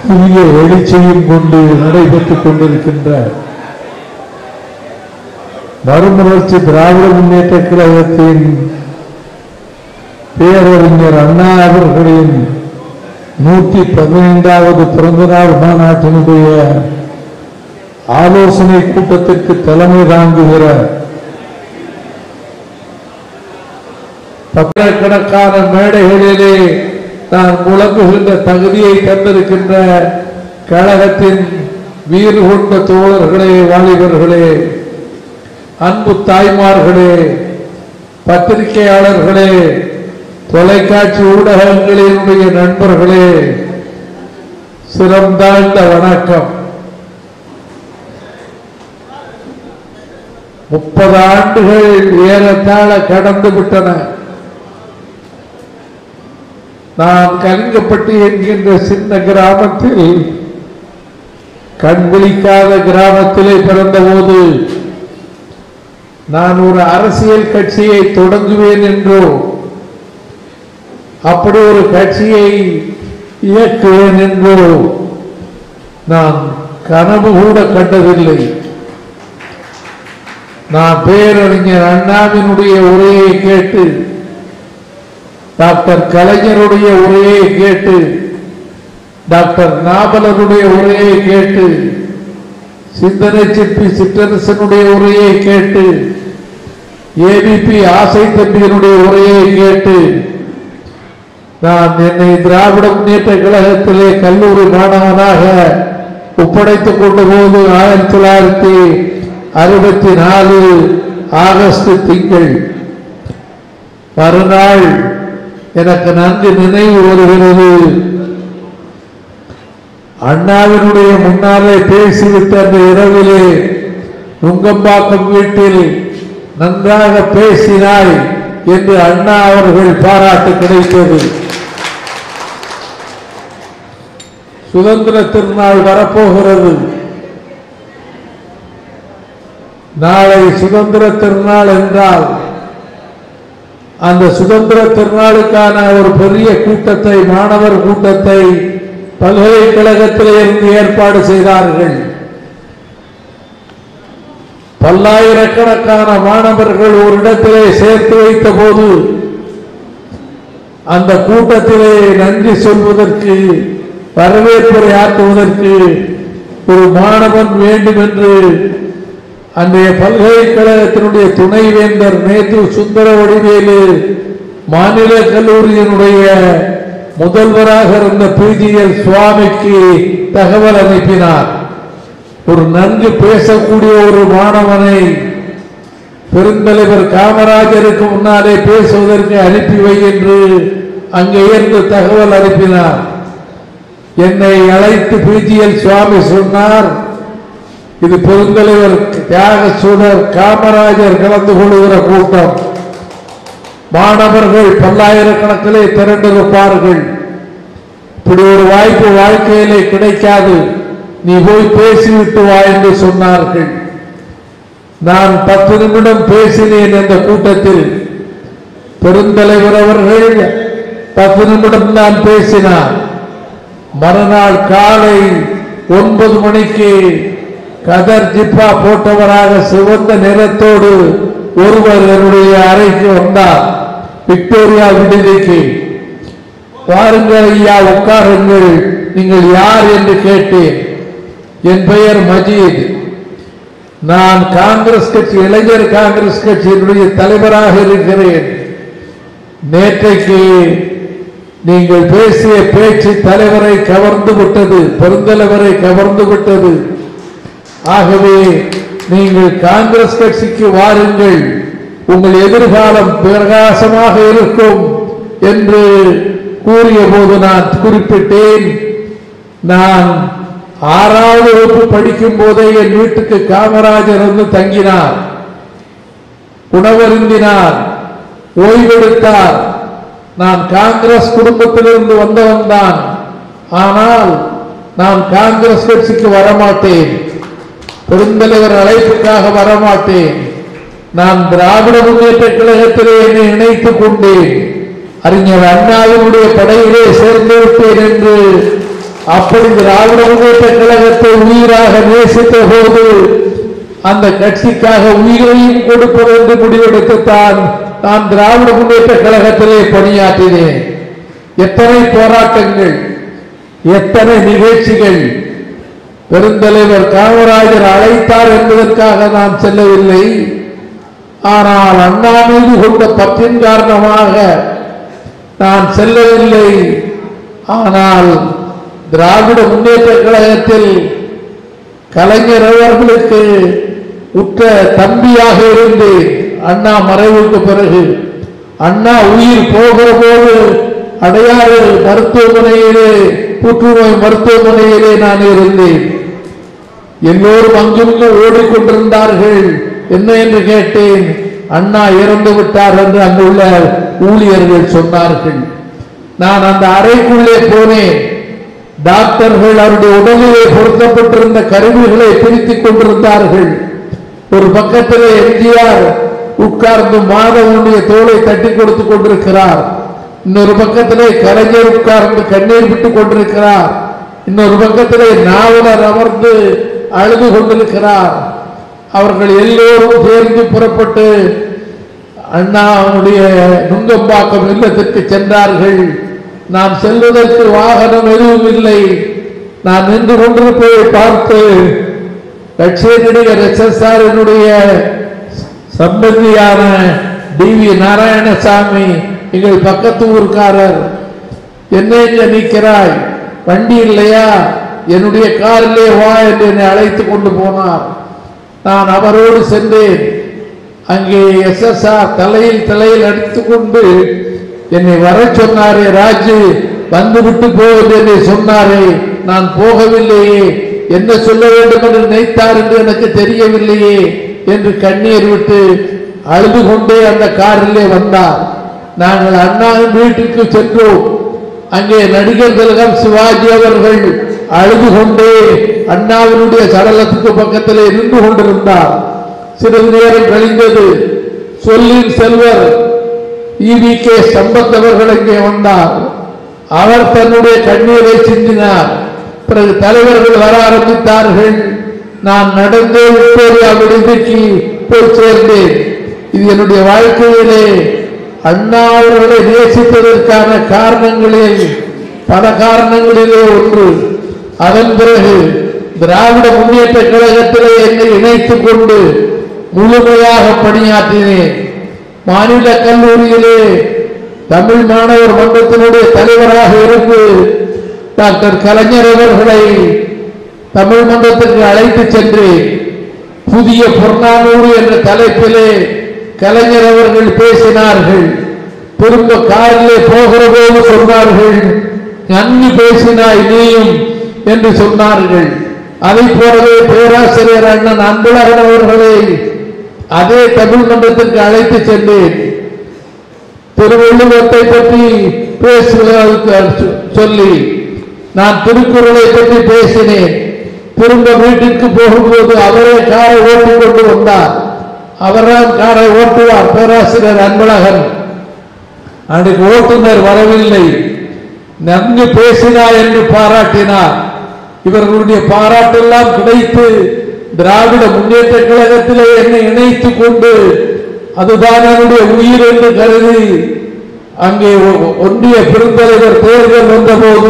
புதிய எழுச்சியும் கொண்டு நடைபெற்றுக் கொண்டிருக்கின்ற மறுமலர்ச்சி திராவிட முன்னேற்ற கழகத்தின் பேரறிஞர் அண்ணா அவர்களின் நூற்றி பதினைந்தாவது பிறந்தநாள் மாநாட்டினுடைய ஆலோசனை கூட்டத்திற்கு தலைமை தாங்குகிற பத்தாயிரக்கணக்கான மேடைகளிலே நான் முழங்குகின்ற தகுதியை தந்திருக்கின்ற கழகத்தின் வீறு கொண்ட தோழர்களே வாலிபர்களே அன்பு தாய்மார்களே பத்திரிகையாளர்களே தொலைக்காட்சி ஊடகங்களினுடைய நண்பர்களே சிறந்தாழ்ந்த வணக்கம் முப்பது ஆண்டுகள் ஏறத்தாழ கடந்து விட்டன நான் கலிங்கப்பட்டி என்கின்ற சின்ன கிராமத்தில் கண் விழிக்காத கிராமத்திலே பிறந்தபோது நான் ஒரு அரசியல் கட்சியை தொடங்குவேன் என்றோ அப்படி ஒரு கட்சியை இயக்குவேன் என்றோ நான் கனவு கூட கண்டதில்லை நான் பேரறிஞர் அண்ணாவினுடைய உரையை கேட்டு டாக்டர் கலைஞருடைய உரையை கேட்டு டாக்டர் நாவலருடைய உரையை கேட்டு சிந்தனை சிற்பி சிற்றரசனுடைய உரையை கேட்டு ஏபிபி ஆசை தம்பியினுடைய உரையை கேட்டு நான் என்னை திராவிட முன்னேற்ற கழகத்திலே கல்லூரி மாணவனாக ஒப்படைத்துக் கொண்ட போது ஆயிரத்தி தொள்ளாயிரத்தி அறுபத்தி நாலு ஆகஸ்ட் திங்கள் மறுநாள் எனக்கு நன்கு நினைவு வருகிறது அண்ணாவினுடைய முன்னாலே பேசிவிட்ட அந்த இரவிலே நுங்கம்பாக்கம் வீட்டில் நன்றாக பேசினாய் என்று அண்ணா அவர்கள் பாராட்டு கிடைத்தது சுதந்திர திருநாள் வரப்போகிறது நாளை சுதந்திர திருநாள் என்றால் அந்த சுதந்திர திருநாளுக்கான ஒரு பெரிய கூட்டத்தை மாணவர் கூட்டத்தை பல்கலைக்கழகத்திலே இருந்து ஏற்பாடு செய்தார்கள் பல்லாயிரக்கணக்கான மாணவர்கள் ஒரு இடத்திலே சேர்த்து வைத்த போது அந்த கூட்டத்திலே நன்றி சொல்வதற்கு வரவேற்புரை ஆற்றுவதற்கு ஒரு மாணவன் வேண்டும் என்று அன்றைய பல்கலைக்கழகத்தினுடைய துணைவேந்தர் நேற்று சுந்தர வடிவேலு மாநில கல்லூரியினுடைய முதல்வராக இருந்த பிஜிஎல் சுவாமிக்கு தகவல் அனுப்பினார் ஒரு நன்கு பேசக்கூடிய ஒரு மாணவனை பெருந்தலைவர் காமராஜருக்கு முன்னாலே பேசுவதற்கு அனுப்பி வை என்று அங்கே இருந்து தகவல் அனுப்பினார் என்னை அழைத்து பிஜிஎல் சுவாமி சொன்னார் இது பெருந்தலைவர் தியாக சூழர் காமராஜர் கலந்து கொள்கிற கூட்டம் மாணவர்கள் பல்லாயிரக்கணக்கிலே திரண்டிருப்பார்கள் இப்படி ஒரு வாய்ப்பு வாழ்க்கையிலே கிடைக்காது நீ போய் பேசிவிட்டு வா என்று சொன்னார்கள் நான் பத்து நிமிடம் பேசினேன் அந்த கூட்டத்தில் பெருந்தலைவர் அவர்கள் பத்து நிமிடம் தான் பேசினார் மறுநாள் காலை ஒன்பது மணிக்கு கதர் ஜிப்பா போட்டவராக சிவந்த நிறத்தோடு ஒருவர் என்னுடைய அறைக்கு வந்தார் விக்டோரியா விடுதிக்கு வாருங்கள் ஐயா உட்காருங்கள் நீங்கள் யார் என்று கேட்டேன் என் பெயர் மஜீத் நான் காங்கிரஸ் கட்சி இளைஞர் காங்கிரஸ் கட்சியினுடைய தலைவராக இருக்கிறேன் நேற்றைக்கு நீங்கள் பேசிய பேச்சு தலைவரை கவர்ந்து விட்டது பெருந்தலைவரை கவர்ந்து விட்டது ஆகவே நீங்கள் காங்கிரஸ் கட்சிக்கு வாருங்கள் உங்கள் எதிர்காலம் பிரகாசமாக இருக்கும் என்று கூறிய போது நான் குறிப்பிட்டேன் நான் ஆறாவது வகுப்பு படிக்கும் போதே என் வீட்டுக்கு காமராஜர் வந்து தங்கினார் உணவருந்தினார் ஓய்வெடுத்தார் நான் காங்கிரஸ் குடும்பத்திலிருந்து வந்தவன் தான் ஆனால் நான் காங்கிரஸ் கட்சிக்கு வரமாட்டேன் பெருந்தலைவர் அழைப்புக்காக வரமாட்டேன் நான் திராவிட முன்னேற்ற கழகத்திலே என்னை இணைத்துக் கொண்டேன் அறிஞர் அண்ணாவினுடைய படையிலே சேர்ந்து விட்டேன் என்று அப்படி திராவிட முன்னேற்ற கழகத்தை உயிராக நேசித்த போது அந்த கட்சிக்காக உயிரையும் கொடுப்பது என்று முடிவெடுத்துத்தான் நான் திராவிட முன்னேற்ற கழகத்திலே பணியாற்றினேன் எத்தனை போராட்டங்கள் எத்தனை நிகழ்ச்சிகள் பெருந்தலைவர் காமராஜர் அழைத்தார் என்பதற்காக நான் செல்லவில்லை ஆனால் அண்ணா மீது கொண்ட பற்றின் காரணமாக நான் செல்லவில்லை ஆனால் திராவிட முன்னேற்ற கழகத்தில் கலைஞர் அவர்களுக்கு உற்ற தம்பியாக இருந்து அண்ணா மறைவுக்கு பிறகு அண்ணா உயிர் போகிற போது அடையாறு மருத்துவமனையிலே புற்றுநோய் மருத்துவமனையிலே நான் இருந்தேன் எல்லோரும் அங்குமிங்கு ஓடிக்கொண்டிருந்தார்கள் என்ன என்று கேட்டேன் அண்ணா இறந்து விட்டார் என்று அங்குள்ள ஊழியர்கள் சொன்னார்கள் நான் அந்த அறைக்குள்ளே போனேன் டாக்டர்கள் அவருடைய உடலிலே பொருத்தப்பட்டிருந்த கருவிகளை பிரித்துக் கொண்டிருந்தார்கள் ஒரு பக்கத்திலே எம்ஜிஆர் உட்கார்ந்து மாதவனுடைய தோலை தட்டி கொடுத்துக் கொண்டிருக்கிறார் இன்னொரு பக்கத்திலே கலைஞர் உட்கார்ந்து கண்ணீர் விட்டுக் கொண்டிருக்கிறார் இன்னொரு பக்கத்திலே நாவலர் அமர்ந்து அழுது கொண்டிருக்கிறார் அவர்கள் எல்லோரும் சேர்ந்து புறப்பட்டு அண்ணாவுடைய நுங்கம்பாக்கம் இல்லத்திற்கு சென்றார்கள் நான் செல்வதற்கு வாகனம் எதுவும் இல்லை நான் நின்று கொண்டிருப்பதை பார்த்து லட்சிய நடிகர் எஸ் எஸ் ஆர் என்னுடைய சம்பந்தியான டி வி நாராயணசாமி எங்கள் பக்கத்து ஊர்க்காரர் என்ன இங்க நிற்கிறாய் வண்டி இல்லையா என்னுடைய காரிலே வா என்று என்னை அழைத்து கொண்டு போனார் நான் அவரோடு சென்றேன் அங்கே எஸ்எஸ்ஆர் தலையில் தலையில் அடித்துக் கொண்டு என்னை வர சொன்னாரே ராஜு வந்து விட்டு போ என்று என்னை சொன்னாரே நான் போகவில்லையே என்ன சொல்ல வேண்டும் என்று நினைத்தார் என்று எனக்கு தெரியவில்லையே என்று கண்ணீர் விட்டு அழுது கொண்டே அந்த காரிலே வந்தார் நாங்கள் அண்ணாவின் வீட்டுக்கு சென்றோம் அங்கே நடிகர் திலகம் சிவாஜி அவர்கள் அழுது கொண்டே அண்ணாவினுடைய சடலத்துக்கு பக்கத்திலே நின்று கொண்டிருந்தார் சிறிது நேரம் கழிந்தது சொல்லின் செல்வர் இவி கே சம்பத் அவர்கள் அங்கே வந்தார் அவர் தன்னுடைய கண்ணீரை சிந்தினார் பிறகு தலைவர்கள் வர ஆரம்பித்தார்கள் நான் நடந்தே விக்டோரியா விடுதிக்கு போய் சேர்ந்தேன் இது என்னுடைய வாழ்க்கையிலே அண்ணா அவர்களை நேசிப்பதற்கான காரணங்களில் பல காரணங்களிலே ஒன்று அதன் பிறகு திராவிட முன்னேற்ற கழகத்திலே என்னை இணைத்துக் கொண்டு முழுமையாக பணியாற்றினேன் மாநில கல்லூரியிலே தமிழ் மாணவர் மன்றத்தினுடைய தலைவராக இருந்து டாக்டர் கலைஞர் அவர்களை தமிழ் மன்றத்திற்கு அழைத்து சென்று புதிய புறநானூறு என்ற தலைப்பிலே கலைஞர் அவர்கள் பேசினார்கள் திரும்ப காரிலே போகிற போது சொன்னார்கள் நன்கு பேசினாய் நீயும் என்று சொன்னார்கள் அதை போலவே பேராசிரியர் அண்ணன் அன்பழகன் அவர்களை அதே தமிழ் மன்றத்திற்கு அழைத்து சென்றேன் திருவள்ளுவத்தை பற்றி பேசுவதற்கு சொல்லி நான் திருக்குறளை பற்றி பேசினேன் திரும்ப வீட்டிற்கு போகும்போது அவரே காரை ஓட்டிக் கொண்டு வந்தார் அவர்தான் காரை ஓட்டுவார் பேராசிரியர் அன்பழகன் அன்றைக்கு ஓட்டுநர் வரவில்லை நன்கு பேசினார் என்று பாராட்டினார் இவர்களுடைய பாராட்டெல்லாம் கிடைத்து திராவிட முன்னேற்ற கழகத்திலே என்னை இணைத்துக் கொண்டு அதுதான் என்னுடைய உயிர் என்று கருதி அங்கே ஒ- ஒன்றிய பெருந்தலைவர் தேர்தல் வந்தபோது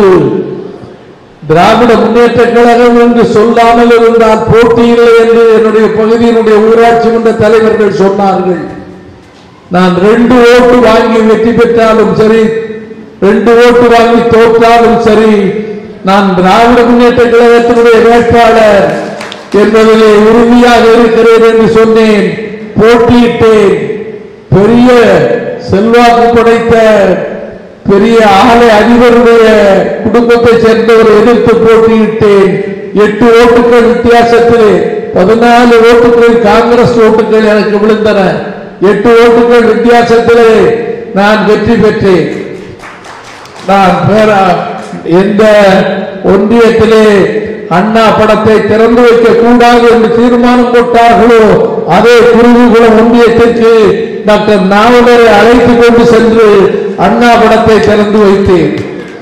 திராவிட முன்னேற்ற கழகம் என்று சொல்லாமல் இருந்தால் போட்டி இல்லை என்று என்னுடைய பகுதியினுடைய ஊராட்சி மன்ற தலைவர்கள் சொன்னார்கள் நான் ரெண்டு ஓட்டு வாங்கி வெற்றி பெற்றாலும் சரி ரெண்டு ஓட்டு வாங்கி தோற்றாலும் சரி நான் திராவிட முன்னேற்ற கழகத்தினுடைய வேட்பாளர் என்பதிலே உறுதியாக இருக்கிறேன் என்று சொன்னேன் போட்டியிட்டேன் பெரிய செல்வாக்கு படைத்த பெரிய ஆலை அதிபருடைய குடும்பத்தை சேர்ந்தவர் எதிர்த்து போட்டியிட்டேன் எட்டு ஓட்டுகள் வித்தியாசத்திலே பதினாலு ஓட்டுகள் காங்கிரஸ் ஓட்டுகள் எனக்கு விழுந்தன எட்டு ஓட்டுகள் வித்தியாசத்திலே நான் வெற்றி பெற்றேன் நான் பேரா எந்த ஒன்றியத்திலே அண்ணா படத்தை திறந்து வைக்க கூடாது என்று தீர்மானம் போட்டார்களோ அதே குருவிகுளம் ஒன்றியத்திற்கு டாக்டர் நாவலரை அழைத்து கொண்டு சென்று அண்ணா படத்தை திறந்து வைத்தேன்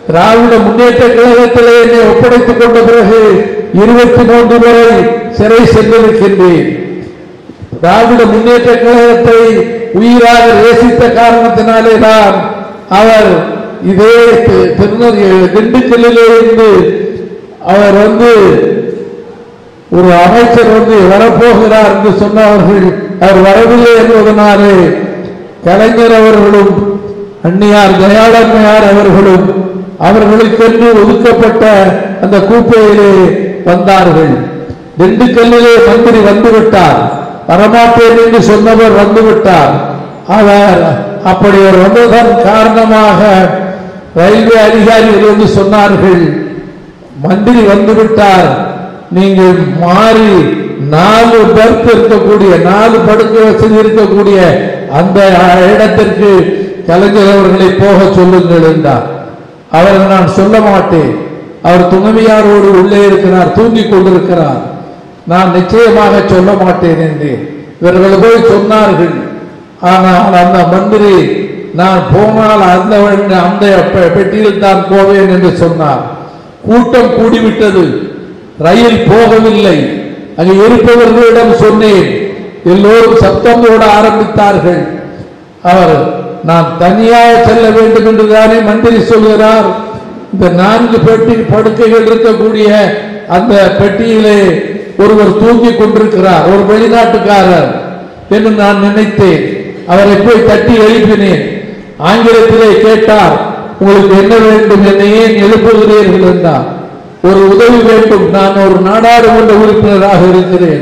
திராவிட முன்னேற்ற கழகத்திலே என்னை ஒப்படைத்துக் கொண்ட பிறகு இருபத்தி மூன்று முறை சிறை சென்றிருக்கின்றேன் திராவிட முன்னேற்ற கழகத்தை உயிராக நேசித்த காரணத்தினாலே தான் அவர் இதே தி- திருநெல் திண்டுக்கல்லிலே இருந்து அவர் வந்து ஒரு அமைச்சர் வந்து வரப்போகிறார் என்று சொன்னவர்கள் அவர் வரவில்லை என்பதனாலே கலைஞர் அவர்களும் அன்னியார் தயாளம்மையார் அவர்களும் அவர்களுக்கென்று ஒதுக்கப்பட்ட அந்த கூப்பையிலே வந்தார்கள் திண்டுக்கல்லிலே மந்திரி வந்துவிட்டார் வரமாட்டேன் என்று சொன்னவர் வந்துவிட்டார் அவர் அப்படி அவர் வந்ததன் காரணமாக ரயில்வே அதிகாரிகள் வந்து சொன்னார்கள் மந்திரி வந்துவிட்டார் நீங்கள் மாறி நாலு பெர்த் இருக்கக்கூடிய நாலு படுக்கை வசதி இருக்கக்கூடிய அந்த இடத்திற்கு கலைஞர் அவர்களை போக சொல்லுங்கள் என்றார் அவரை நான் சொல்ல மாட்டேன் அவர் துணைவியாரோடு உள்ளே இருக்கிறார் தூங்கிக் கொண்டிருக்கிறார் நான் நிச்சயமாக சொல்ல மாட்டேன் என்றேன் இவர்கள் போய் சொன்னார்கள் ஆனால் அந்த மந்திரி நான் போனால் அந்த வழி- அந்த பெ- பெட்டியில் தான் போவேன் என்று சொன்னார் கூட்டம் கூடிவிட்டது ரயில் போகவில்லை அங்கே இருப்பவர்களிடம் சொன்னேன் எல்லோரும் சத்தம் போட ஆரம்பித்தார்கள் அவர் நான் தனியாக செல்ல வேண்டும் என்று தானே மந்திரி சொல்கிறார் இந்த நான்கு பெட்டி படுக்கைகள் இருக்கக்கூடிய அந்த பெட்டியிலே ஒருவர் தூங்கிக் கொண்டிருக்கிறார் ஒரு வெளிநாட்டுக்காரர் என்று நான் நினைத்தேன் அவரை போய் தட்டி எழுப்பினேன் ஆங்கிலத்திலே கேட்டார் உங்களுக்கு என்ன வேண்டும் என்னை ஏன் எழுப்புகிறீர்கள் என்றார் ஒரு உதவி வேண்டும் நான் ஒரு நாடாளுமன்ற உறுப்பினராக இருக்கிறேன்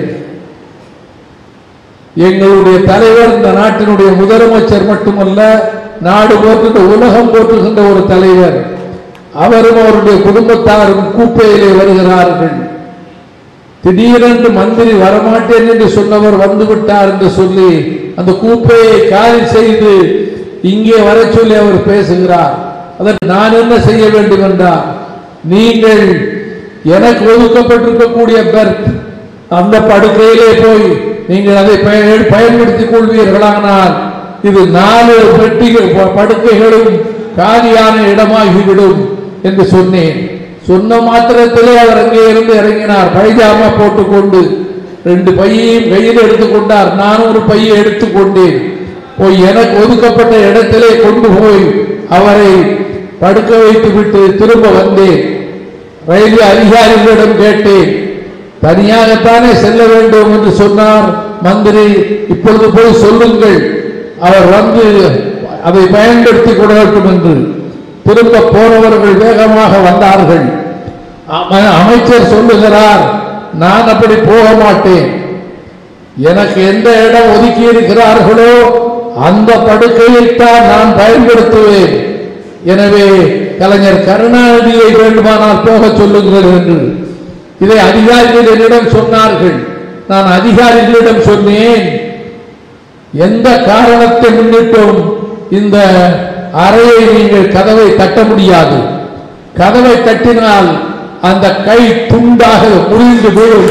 எங்களுடைய தலைவர் இந்த நாட்டினுடைய முதலமைச்சர் மட்டுமல்ல நாடு போற்றுகின்ற உலகம் போற்றுகின்ற ஒரு தலைவர் அவரும் அவருடைய குடும்பத்தாரும் கூப்பையிலே வருகிறார்கள் திடீரென்று மந்திரி வரமாட்டேன் என்று சொன்னவர் வந்துவிட்டார் என்று சொல்லி அந்த கூப்பையை காலி செய்து இங்கே வர சொல்லி அவர் பேசுகிறார் அதற்கு நான் என்ன செய்ய வேண்டும் என்றார் நீங்கள் எனக்கு ஒதுக்கப்பட்டிருக்கக்கூடிய பெர்த் அந்த படுக்கையிலே போய் நீங்கள் அதை பயன் பயன்படுத்திக் கொள்வீர்களானால் இது நாலு பெட்டிகள் ப- படுக்கைகளும் காலியான இடமாகிவிடும் என்று சொன்னேன் சொன்ன மாத்திரத்திலே அவர் அங்கே இருந்து இறங்கினார் பைஜாமா போட்டுக்கொண்டு ரெண்டு பையையும் கையில் எடுத்துக்கொண்டார் நானும் ஒரு பையை எடுத்துக்கொண்டேன் போய் எனக்கு ஒதுக்கப்பட்ட இடத்திலே கொண்டு போய் அவரை படுக்க வைத்து விட்டு திரும்ப வந்தேன் ரயில்வே அதிகாரிகளிடம் கேட்டேன் தனியாகத்தானே செல்ல வேண்டும் என்று சொன்னார் மந்திரி இப்பொழுது போய் சொல்லுங்கள் அவர் வந்து அதை பயன்படுத்திக் கொள்ளட்டும் என்று திரும்ப போனவர்கள் வேகமாக வந்தார்கள் அம- அமைச்சர் சொல்லுகிறார் நான் அப்படி போக மாட்டேன் எனக்கு எந்த இடம் ஒதுக்கி இருக்கிறார்களோ அந்த படுக்கையில் தான் நான் பயன்படுத்துவேன் எனவே கலைஞர் கருணாநிதியை வேண்டுமானால் போக சொல்லுங்கள் என்று இதை அதிகாரிகள் என்னிடம் சொன்னார்கள் நான் அதிகாரிகளிடம் சொன்னேன் எந்த காரணத்தை முன்னிட்டும் இந்த அறையை நீங்கள் கதவை தட்ட முடியாது கதவை தட்டினால் அந்த கை துண்டாக முறிந்து விழும்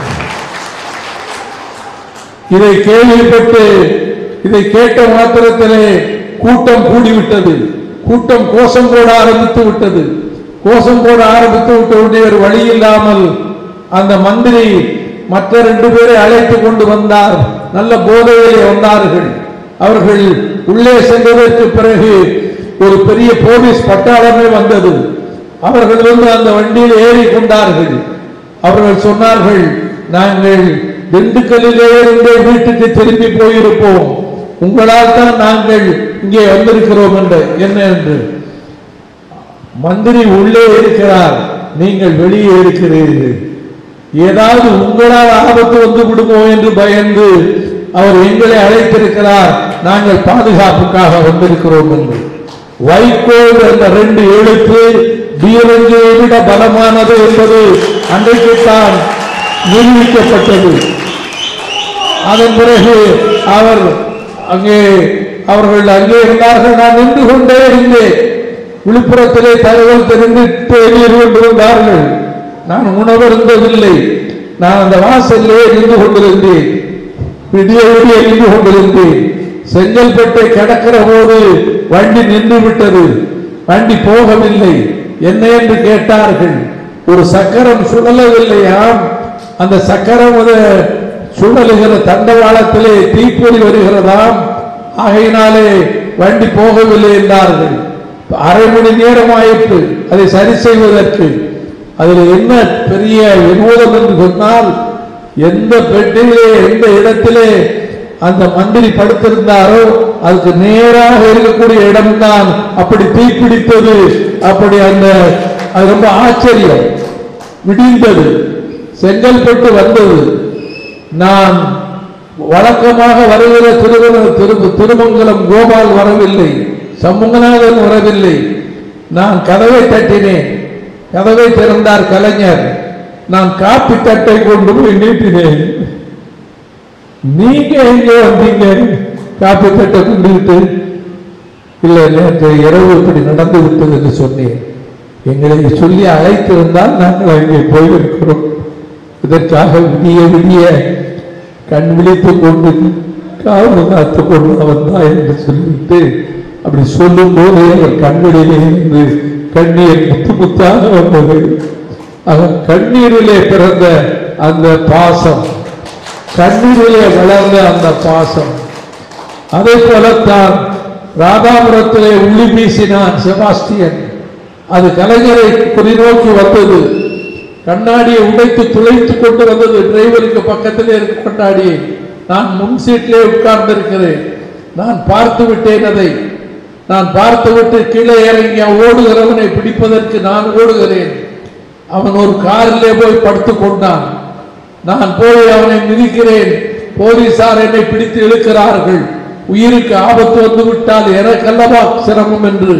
இதை கேள்விப்பட்டு இதை கேட்ட மாத்திரத்திலே கூட்டம் கூடிவிட்டது கூட்டம் கோஷம் போட ஆரம்பித்து விட்டது கோஷம் போட ஆரம்பித்து விட்ட உடனே ஒரு வழி இல்லாமல் அந்த மந்திரி மற்ற ரெண்டு பேரை அழைத்து கொண்டு வந்தார் நல்ல போதையிலே வந்தார்கள் அவர்கள் உள்ளே சென்றதற்கு பிறகு ஒரு பெரிய போலீஸ் பட்டாளமே வந்தது அவர்கள் வந்து அந்த வண்டியில் ஏறி கொண்டார்கள் அவர்கள் சொன்னார்கள் நாங்கள் திண்டுக்கல்லிலே இருந்து வீட்டுக்கு திரும்பி போயிருப்போம் உங்களால் தான் நாங்கள் இங்கே வந்திருக்கிறோம் என்று என்ன என்று மந்திரி உள்ளே இருக்கிறார் நீங்கள் வெளியே இருக்கிறீர்கள் ஏதாவது உங்களால் ஆபத்து வந்து விடுமோ என்று பயந்து அவர் எங்களை அழைத்திருக்கிறார் நாங்கள் பாதுகாப்புக்காக வந்திருக்கிறோம் என்று வைகோல் என்ற ரெண்டு எழுத்து பீரங்கியை விட பலமானது என்பது அன்றைக்குத்தான் நிரூபிக்கப்பட்டது அதன் பிறகு அவர் அங்கே அவர்கள் அங்கே இருந்தார்கள் நான் நின்று கொண்டே இருந்தேன் விழுப்புரத்திலே தகவல் தெரிந்து வெளியில் கொண்டு வந்தார்கள் நான் உணவருந்தவில்லை நான் அந்த வாசலிலே நின்று கொண்டிருந்தேன் விடிய விடிய நின்று கொண்டிருந்தேன் செங்கல்பட்டை கடக்கிற போது வண்டி நின்று விட்டது வண்டி போகவில்லை என்ன என்று கேட்டார்கள் ஒரு சக்கரம் சுழலவில்லையாம் அந்த சக்கரம் அது சுழலுகிற தண்டவாளத்திலே தீப்பொறி வருகிறதாம் ஆகையினாலே வண்டி போகவில்லை என்றார்கள் அரை மணி நேரம் ஆயிற்று அதை சரி செய்வதற்கு அதில் என்ன பெரிய வினோதம் என்று சொன்னால் எந்த பெட்டியிலே எந்த இடத்திலே அந்த மந்திரி படுத்திருந்தாரோ அதுக்கு நேராக இருக்கக்கூடிய இடம்தான் அப்படி தீப்பிடித்தது அப்படி அந்த அது ரொம்ப ஆச்சரியம் விடிந்தது செங்கல்பட்டு வந்தது நான் வழக்கமாக வருகிற திருவன திரு திருமங்கலம் கோபால் வரவில்லை சண்முகநாதன் வரவில்லை நான் கதவை தட்டினேன் கதவை திறந்தார் கலைஞர் நான் காப்பி தட்டை கொண்டு போய் நீட்டினேன் நீங்க எங்க வந்தீங்க காப்பி தட்டை கொண்டுகிட்டு இல்லை நேற்று இரவு இப்படி நடந்து விட்டது என்று சொன்னேன் எங்களை சொல்லி அழைத்திருந்தால் நாங்கள் அங்கே போயிருக்கிறோம் இதற்காக விடிய விடிய கண் விழித்துக் கொண்டு காவல் காத்து கொண்டு வந்தா என்று சொல்லிட்டு அப்படி சொல்லும் போது எங்கள் கண்களிலே இருந்து கண்ணீர் முத்து முத்தாக வந்தது அவன் கண்ணீரிலே பிறந்த அந்த பாசம் கண்ணீரிலே வளர்ந்த அந்த பாசம் அதே போலத்தான் ராதாபுரத்திலே உள்ளி வீசினான் செபாஸ்டியன் அது கலைஞரை குறிநோக்கி வந்தது கண்ணாடியை உடைத்து துளைத்துக் கொண்டு வந்தது டிரைவருக்கு பக்கத்திலே இருக்க கண்ணாடியை நான் முன் சீட்டிலே உட்கார்ந்து இருக்கிறேன் நான் பார்த்து விட்டேன் அதை நான் பார்த்து விட்டு கீழே இறங்கி ஓடுகிறவனை பிடிப்பதற்கு நான் ஓடுகிறேன் அவன் ஒரு காரிலே போய் படுத்துக் கொண்டான் நான் போய் அவனை மிதிக்கிறேன் போலீசார் என்னை பிடித்து இழுக்கிறார்கள் உயிருக்கு ஆபத்து வந்து விட்டால் எனக்கல்லவா சிரமம் என்று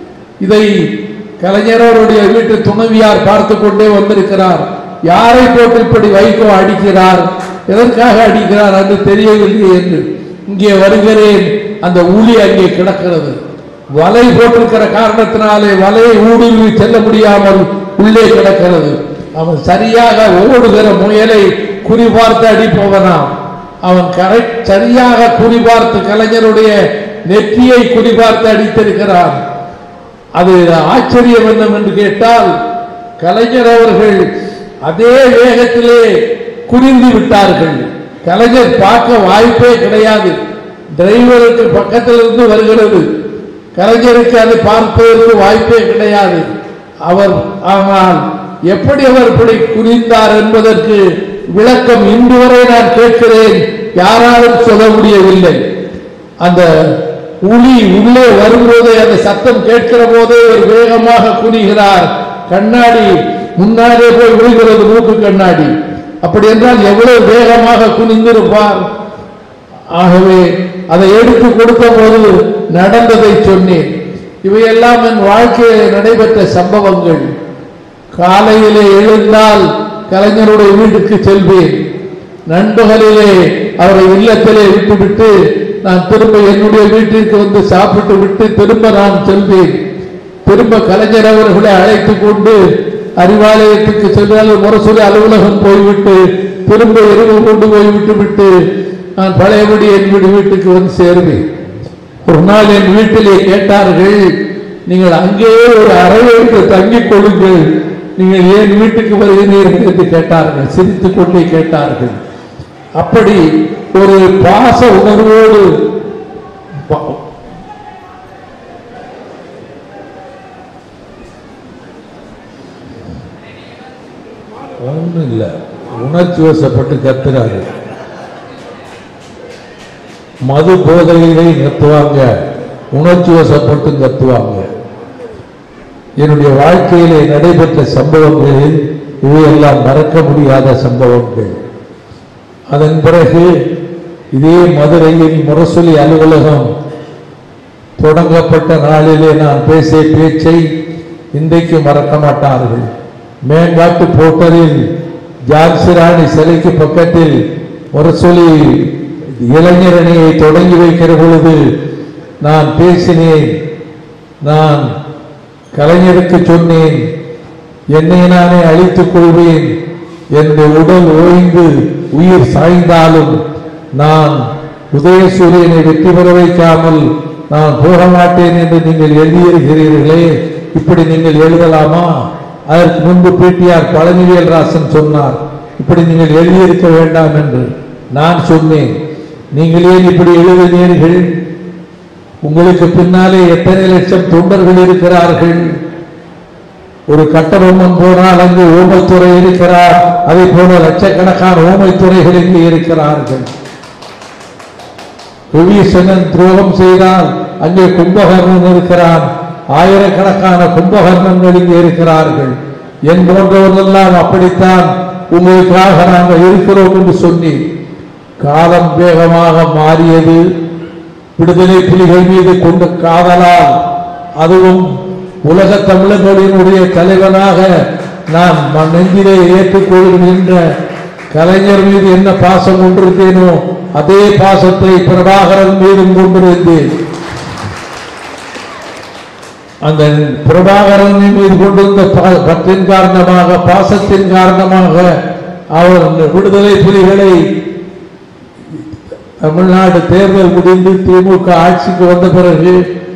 இதை கலைஞரோருடைய வீட்டு துணைவியார் பார்த்து கொண்டே வந்திருக்கிறார் யாரை போட்டு இப்படி வைகோ அடிக்கிறார் எதற்காக அடிக்கிறார் என்று தெரியவில்லை என்று இங்கே வருகிறேன் அந்த ஊழி அங்கே கிடக்கிறது வலை போட்டிருக்கிற காரணத்தினாலே வலையை ஊடுருவி செல்ல முடியாமல் உள்ளே கிடக்கிறது அவன் சரியாக ஓடுகிற முயலை குறிபார்த்து அடிப்பவனாம் அவன் கரெக்ட் சரியாக குறிபார்த்து கலைஞருடைய நெற்றியை குறிபார்த்து அடித்திருக்கிறான் அது ஆச்சரியம் என்னவென்று கேட்டால் கலைஞர் அவர்கள் அதே வேகத்திலே குறிந்து விட்டார்கள் கலைஞர் பார்க்க வாய்ப்பே கிடையாது டிரைவருக்கு பக்கத்தில் இருந்து வருகிறது கலைஞருக்கு அதை பார்ப்பதற்கு வாய்ப்பே கிடையாது அவர் ஆனால் எப்படி அவர் இப்படி குறிந்தார் என்பதற்கு விளக்கம் இன்று வரை நான் கேட்கிறேன் யாராலும் சொல்ல முடியவில்லை அந்த உளி உள்ளே வரும்போதே அந்த சத்தம் கேட்கிற போதே ஒரு வேகமாக குனிகிறார் கண்ணாடி முன்னாடியே போய் விழுகிறது மூக்கு கண்ணாடி அப்படி என்றால் எவ்வளவு வேகமாக குனிந்திருப்பார் ஆகவே அதை எடுத்து கொடுத்த போது நடந்ததை சொன்னேன் இவையெல்லாம் என் வாழ்க்கையில் நடைபெற்ற சம்பவங்கள் காலையிலே எழுந்தால் கலைஞருடைய வீட்டுக்கு செல்வேன் நண்பகலிலே அவரை இல்லத்திலே விட்டுவிட்டு நான் திரும்ப என்னுடைய வீட்டிற்கு வந்து சாப்பிட்டு விட்டு திரும்ப நான் செல்வேன் திரும்ப கலைஞர் அவர்களை அழைத்து கொண்டு அறிவாலயத்துக்கு சென்றால் முரசொலி அலுவலகம் போய்விட்டு திரும்ப இரவு கொண்டு போய் விட்டு விட்டு நான் பழையபடி என் வீடு வீட்டுக்கு வந்து சேருவேன் ஒரு நாள் என் வீட்டிலே கேட்டார்கள் நீங்கள் அங்கேயே ஒரு அறை எடுத்து தங்கிக் கொள்ளுங்கள் நீங்கள் ஏன் வீட்டுக்கு வருகிறீர்கள் என்று கேட்டார்கள் சிரித்துக் கொண்டே கேட்டார்கள் அப்படி ஒரு பாச உணர்வோடு ப- ஒண்ணும் இல்லை உணர்ச்சி வசப்பட்டு கத்துறாரு மது போதையிலே கத்துவாங்க உணர்ச்சி வசப்பட்டு கத்துவாங்க என்னுடைய வாழ்க்கையிலே நடைபெற்ற சம்பவங்களில் இவையெல்லாம் மறக்க முடியாத சம்பவங்கள் அதன் பிறகு இதே மதுரையில் முரசொலி அலுவலகம் தொடங்கப்பட்ட நாளிலே நான் பேசிய பேச்சை இன்றைக்கு மறக்க மாட்டார்கள் மேங்காட்டு போட்டரில் ஜான்சி ராணி சிலைக்கு பக்கத்தில் முரசொலி இளைஞரணியை தொடங்கி வைக்கிற பொழுது நான் பேசினேன் நான் கலைஞருக்கு சொன்னேன் என்னை நானே அழித்துக் கொள்வேன் என்னுடைய உடல் ஓய்ந்து உயிர் சாய்ந்தாலும் நான் உதயசூரியனை வெற்றி பெற வைக்காமல் நான் போக மாட்டேன் என்று நீங்கள் எழுதியிருக்கிறீர்களே இப்படி நீங்கள் எழுதலாமா அதற்கு முன்பு பிடிஆர் பழனிவேல் ராசன் சொன்னார் இப்படி நீங்கள் எழுதியிருக்க வேண்டாம் என்று நான் சொன்னேன் நீங்கள் ஏன் இப்படி எழுதினீர்கள் உங்களுக்கு பின்னாலே எத்தனை லட்சம் தொண்டர்கள் இருக்கிறார்கள் ஒரு கட்டபொம்மன் போனால் அங்கு ஓமைத்துறை இருக்கிறார் அதை போல லட்சக்கணக்கான ஓமைத்துறைகள் இங்கு இருக்கிறார்கள் விபீஷணன் துரோகம் செய்தால் அங்கே கும்பகர்ணன் இருக்கிறான் ஆயிரக்கணக்கான கும்பகர்ணங்கள் இங்கே இருக்கிறார்கள் என் போன்றவர்களெல்லாம் அப்படித்தான் உங்களுக்காக நாங்கள் இருக்கிறோம் என்று சொன்னேன் காலம் வேகமாக மாறியது விடுதலை புலிகள் மீது கொண்ட காதலால் அதுவும் உலக தமிழர்களினுடைய தலைவனாக நான் ம- நெஞ்சிலே ஏற்றுக்கொள்கின்ற கலைஞர் மீது என்ன பாசம் கொண்டிருந்தேனோ அதே பாசத்தை பிரபாகரன் மீதும் கொண்டிருந்தேன் அந்த பிரபாகரன் மீது கொண்டிருந்த பா- பற்றின் காரணமாக பாசத்தின் காரணமாக அவர் அந்த விடுதலை புலிகளை தமிழ்நாடு தேர்தல் முடிந்து திமுக ஆட்சிக்கு வந்த பிறகு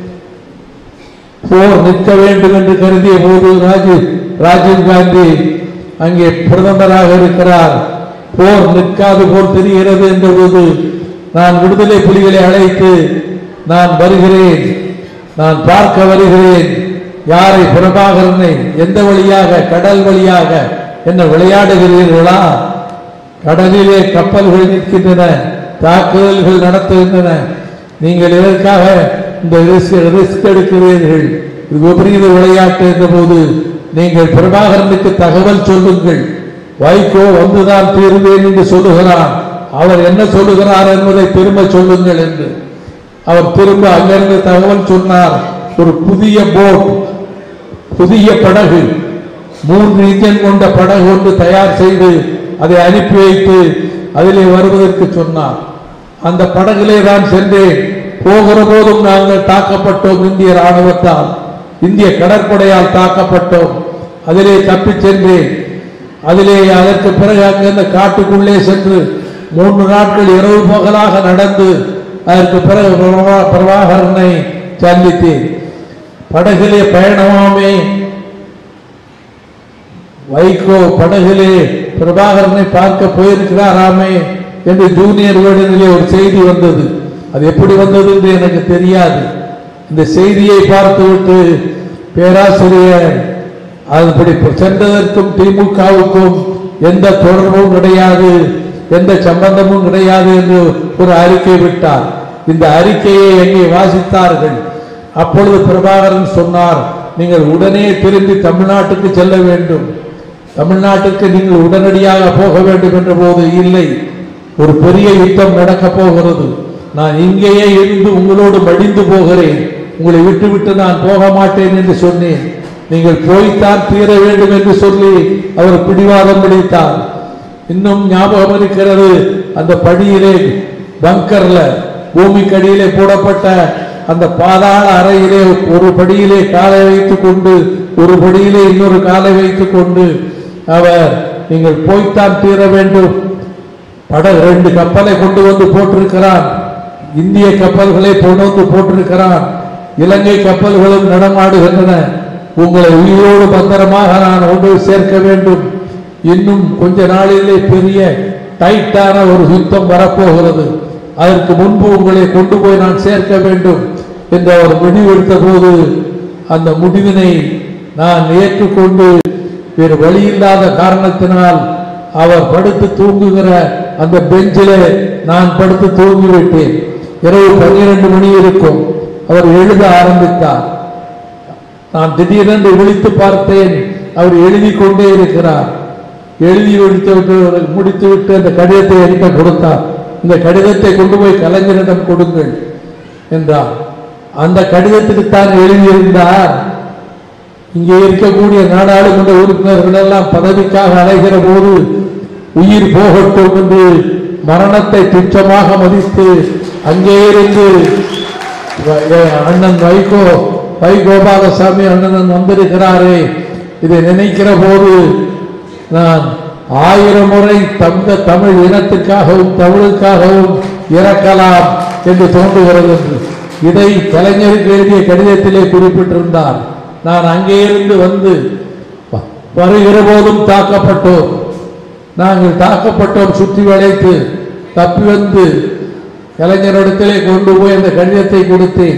போர் நிற்க வேண்டும் என்று கருதிய போது ராஜீவ் ராஜீவ் காந்தி அங்கே பிரதமராக இருக்கிறார் போர் நிற்காது போல் தெரிகிறது என்ற போது நான் விடுதலை புலிகளை அழைத்து நான் வருகிறேன் நான் பார்க்க வருகிறேன் யாரை பிரபாகரனை எந்த வழியாக கடல் வழியாக என்ன விளையாடுகிறீர்களா கடலிலே கப்பல்கள் நிற்கின்றன தாக்குதல்கள் நடத்துகின்றன நீங்கள் இதற்காக இந்த ரிஸ்க் ரிஸ்க் எடுக்கிறீர்கள் இது விபரீத விளையாட்டு என்ற போது நீங்கள் பிரபாகரனுக்கு தகவல் சொல்லுங்கள் வைகோ வந்துதான் தீருவேன் என்று சொல்லுகிறான் அவர் என்ன சொல்லுகிறார் என்பதை திரும்ப சொல்லுங்கள் என்று அவர் திரும்ப அங்கிருந்து தகவல் சொன்னார் ஒரு புதிய போட் புதிய படகு மூன்று இன்ஜின் கொண்ட படகு ஒன்று தயார் செய்து அதை அனுப்பி வைத்து அதிலே வருவதற்கு சொன்னார் அந்த படகிலே தான் சென்றேன் போகிற போதும் நாங்கள் தாக்கப்பட்டோம் இந்திய ராணுவத்தால் இந்திய கடற்படையால் தாக்கப்பட்டோம் அதிலே தப்பிச் சென்றேன் அதிலே அதற்கு பிறகு அங்கிருந்த காட்டுக்குள்ளே சென்று மூன்று நாட்கள் இரவு பகலாக நடந்து அதற்கு பிறகு பிரபா- பிரபாகரனை சந்தித்தேன் படகிலே பயணமாமே வைகோ படகிலே பிரபாகரனை பார்க்க போயிருக்கிறாராமே என்று ஜூனியர் வேடனிலே ஒரு செய்தி வந்தது அது எப்படி வந்தது என்று எனக்கு தெரியாது இந்த செய்தியை பார்த்துவிட்டு பேராசிரியர் அதுபடி சென்றதற்கும் திமுகவுக்கும் எந்த தொடர்பும் கிடையாது எந்த சம்பந்தமும் கிடையாது என்று ஒரு அறிக்கை விட்டார் இந்த அறிக்கையை எங்கே வாசித்தார்கள் அப்பொழுது பிரபாகரன் சொன்னார் நீங்கள் உடனே திரும்பி தமிழ்நாட்டுக்கு செல்ல வேண்டும் தமிழ்நாட்டுக்கு நீங்கள் உடனடியாக போக வேண்டும் என்ற போது இல்லை ஒரு பெரிய யுத்தம் நடக்கப் போகிறது நான் இங்கேயே இருந்து உங்களோடு மடிந்து போகிறேன் உங்களை விட்டுவிட்டு நான் போக மாட்டேன் என்று சொன்னேன் நீங்கள் போய்த்தான் தீர வேண்டும் என்று சொல்லி அவர் பிடிவாதம் பிடித்தார் இன்னும் ஞாபகம் இருக்கிறது அந்த படியிலே பங்கர்ல பூமிக்கடியிலே போடப்பட்ட அந்த பாதாள அறையிலே ஒரு படியிலே காலை வைத்துக் கொண்டு ஒரு படியிலே இன்னொரு காலை வைத்துக் கொண்டு அவர் நீங்கள் போய்த்தான் தீர வேண்டும் படகு ரெண்டு கப்பலை கொண்டு வந்து போட்டிருக்கிறான் இந்திய கப்பல்களை கொண்டு வந்து போட்டிருக்கிறான் இலங்கை கப்பல்களும் நடமாடுகின்றன உங்களை உயிரோடு பத்திரமாக நான் கொண்டு போய் சேர்க்க வேண்டும் இன்னும் கொஞ்ச நாளிலே பெரிய டைட்டான ஒரு யுத்தம் வரப்போகிறது அதற்கு முன்பு உங்களை கொண்டு போய் நான் சேர்க்க வேண்டும் என்று அவர் முடிவெடுத்த போது அந்த முடிவினை நான் ஏற்றுக்கொண்டு வேறு வழியில்லாத காரணத்தினால் அவர் படுத்து தூங்குகிற அந்த பெஞ்சிலே நான் படுத்து தூங்கிவிட்டேன் இரவு பன்னிரண்டு மணி இருக்கும் அவர் எழுத ஆரம்பித்தார் நான் திடீரென்று விழித்து பார்த்தேன் அவர் எழுதி கொண்டே இருக்கிறார் எழுதி முடித்து விட்டு முடித்து விட்டு அந்த கடிதத்தை என்கிட்ட கொடுத்தார் இந்த கடிதத்தை கொண்டு போய் கலைஞரிடம் கொடுங்கள் என்றார் அந்த கடிதத்துக்கு தான் எழுதியிருந்தார் இங்கே இருக்கக்கூடிய நாடாளுமன்ற உறுப்பினர்கள் எல்லாம் பதவிக்காக அலைகிற போது உயிர் போகட்டும் என்று மரணத்தை துச்சமாக மதித்து அங்கே இருந்து வ- வ- அண்ணன் வைகோ வை கோபாலசாமி அண்ணன் வந்திருக்கிறாரே இதை நினைக்கிற போது நான் ஆயிரம் முறை தந்த தமிழ் இனத்துக்காகவும் தமிழுக்காகவும் இறக்கலாம் என்று தோன்றுகிறது என்று இதை கலைஞருக்கு எழுதிய கடிதத்திலே குறிப்பிட்டிருந்தார் நான் அங்கே இருந்து வந்து வ- வருகிற போதும் தாக்கப்பட்டோம் நாங்கள் தாக்கப்பட்டோம் சுற்றி வளைத்து தப்பி வந்து கலைஞரிடத்திலே கொண்டு போய் அந்த கடிதத்தை கொடுத்தேன்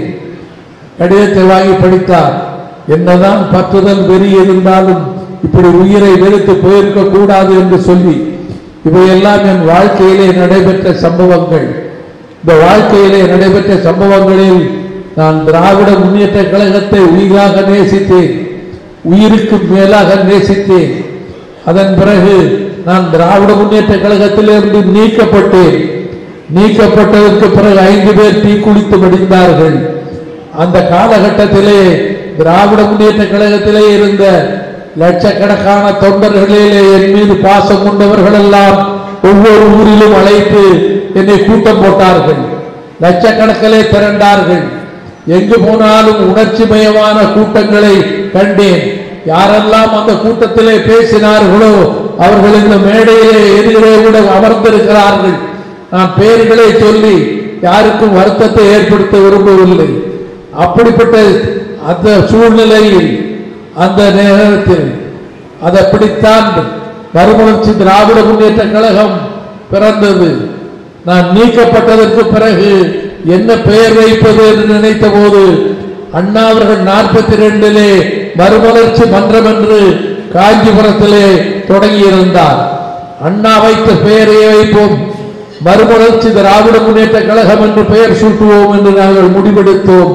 கடிதத்தை வாங்கி படித்தார் என்னதான் பற்றுதல் வெறி இருந்தாலும் இப்படி உயிரை வெறுத்து போயிருக்க கூடாது என்று சொல்லி இவையெல்லாம் என் வாழ்க்கையிலே நடைபெற்ற சம்பவங்கள் இந்த வாழ்க்கையிலே நடைபெற்ற சம்பவங்களில் நான் திராவிட முன்னேற்ற கழகத்தை உயிராக நேசித்தேன் உயிருக்கு மேலாக நேசித்தேன் அதன் பிறகு நான் திராவிட முன்னேற்ற கழகத்திலிருந்து நீக்கப்பட்டேன் நீக்கப்பட்டதற்கு பிறகு ஐந்து பேர் தீக்குளித்து மடிந்தார்கள் அந்த காலகட்டத்திலே திராவிட முன்னேற்ற கழகத்திலே இருந்த லட்சக்கணக்கான தொண்டர்களிலே என் மீது பாசம் கொண்டவர்கள் எல்லாம் ஒவ்வொரு ஊரிலும் அழைத்து என்னை கூட்டம் போட்டார்கள் லட்சக்கணக்கிலே திரண்டார்கள் எங்கு போனாலும் உணர்ச்சி மயமான கூட்டங்களை கண்டேன் யாரெல்லாம் அந்த கூட்டத்திலே பேசினார்களோ அவர்கள் இந்த மேடையிலே எதிரே கூட அமர்ந்திருக்கிறார்கள் நான் பெயர்களை சொல்லி யாருக்கும் வருத்தத்தை ஏற்படுத்த விரும்பவில்லை அப்படிப்பட்ட அந்த சூழ்நிலையில் அந்த நேரத்தில் அதை அப்படித்தான் மறுமலர்ச்சி திராவிட முன்னேற்ற கழகம் பிறந்தது நான் நீக்கப்பட்டதற்கு பிறகு என்ன பெயர் வைப்பது என்று நினைத்த போது அண்ணா அவர்கள் நாற்பத்தி ரெண்டிலே மறுமலர்ச்சி மன்றம் என்று காஞ்சிபுரத்திலே தொடங்கியிருந்தார் அண்ணா வைத்த பெயரையே வைப்போம் மறுமலர்ச்சி திராவிட முன்னேற்ற கழகம் என்று பெயர் சூட்டுவோம் என்று நாங்கள் முடிவெடுத்தோம்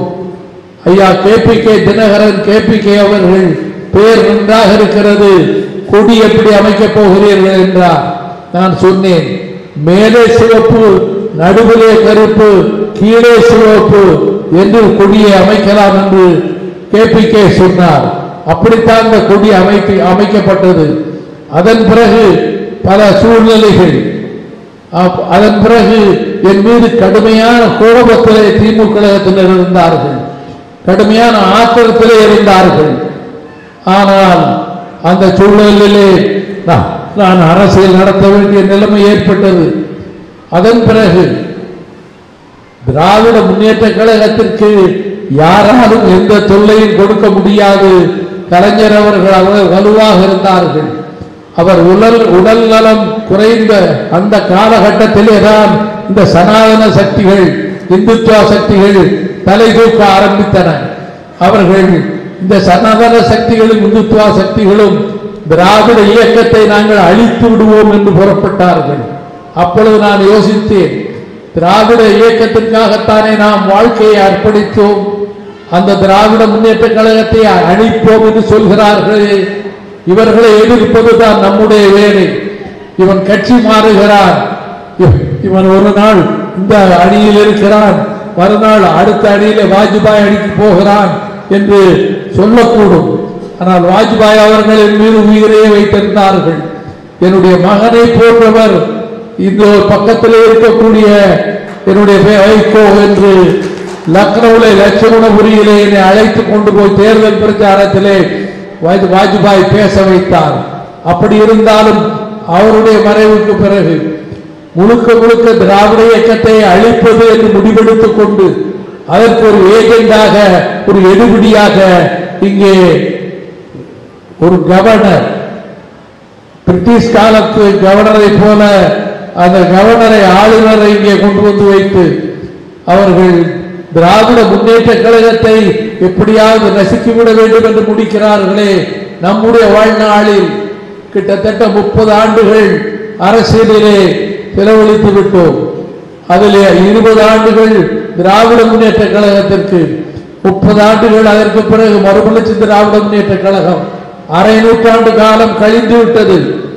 ஐயா K P K Dinakaran K P K அவர்கள் பெயர் நன்றாக இருக்கிறது கொடி எப்படி அமைக்கப் போகிறீர்கள் என்றார் நான் சொன்னேன் மேலே சிவப்பு நடுவிலே கருப்பு கீழே சிவப்பு என்று கொடியை அமைக்கலாம் என்று கேபி கே சொன்னார் அப்படித்தான் இந்த கொடி அமைத்து அமைக்கப்பட்டது அதன் பிறகு பல சூழ்நிலைகள் அப்- அதன் பிறகு என் மீது கடுமையான கோபத்திலே திமுக கழகத்தினர் இருந்தார்கள் கடுமையான ஆத்திரத்திலே இருந்தார்கள் ஆனால் அந்த சூழலிலே நான் நான் அரசியல் நடத்த வேண்டிய நிலைமை ஏற்பட்டது அதன் பிறகு திராவிட முன்னேற்ற கழகத்திற்கு யாராலும் எந்த தொல்லையும் கொடுக்க முடியாது கலைஞர் அவர்கள் அவர் வலுவாக இருந்தார்கள் அவர் உடல் உடல் நலம் குறைந்த அந்த காலகட்டத்திலே தான் இந்த சனாதன சக்திகள் இந்துத்துவ சக்திகள் தலை தூக்க ஆரம்பித்தன அவர்கள் இந்த சனாதன சக்திகளும் இந்துத்துவ சக்திகளும் திராவிட இயக்கத்தை நாங்கள் அழித்து விடுவோம் என்று புறப்பட்டார்கள் அப்பொழுது நான் யோசித்தேன் திராவிட இயக்கத்திற்காகத்தானே நாம் வாழ்க்கையை அர்ப்பணித்தோம் அந்த திராவிட முன்னேற்ற கழகத்தை அழிப்போம் என்று சொல்கிறார்களே இவர்களை எதிர்ப்பதுதான் நம்முடைய வேலை இவன் கட்சி மாறுகிறான் இவ- இவன் ஒரு நாள் இந்த அணியில் இருக்கிறான் மறுநாள் அடுத்த அணியிலே வாஜ்பாய் அணிக்கு போகிறான் என்று சொல்லக்கூடும் ஆனால் வாஜ்பாய் அவர்கள் என் மீது உயிரையே வைத்திருந்தார்கள் என்னுடைய மகனை போன்றவர் இந்த பக்கத்தில் இருக்கக்கூடிய என்னுடைய பெயர் வைகோ என்று லக்னோவிலே லட்சுமணபுரியிலே என்னை அழைத்து கொண்டு போய் தேர்தல் பிரச்சாரத்திலே வாஜ்- வாஜ்பாய் பேச வைத்தார் அப்படி இருந்தாலும் அவருடைய மறைவுக்கு பிறகு முழுக்க முழுக்க திராவிட இயக்கத்தை அழிப்பது என்று முடிவெடுத்துக் கொண்டு அதற்கு ஒரு ஏஜெண்டாக ஒரு எடுபிடியாக இங்கே ஒரு கவர்னர் பிரிட்டிஷ் காலத்து கவர்னரை போல அந்த கவர்னரை ஆளுநரை இங்கே கொண்டு வந்து வைத்து அவர்கள் திராவிட முன்னேற்ற கழகத்தை எப்படியாவது நசுக்கிவிட வேண்டும் என்று முடிக்கிறார்களே நம்முடைய வாழ்நாளில் கிட்டத்தட்ட முப்பது ஆண்டுகள் அரசியலிலே செலவழித்து விட்டோம் அதிலே இருபது ஆண்டுகள் திராவிட முன்னேற்ற கழகத்திற்கு முப்பது ஆண்டுகள் அதற்கு பிறகு மறுமலர்ச்சி திராவிட முன்னேற்ற கழகம் அரை நூற்றாண்டு காலம் கழிந்து விட்டது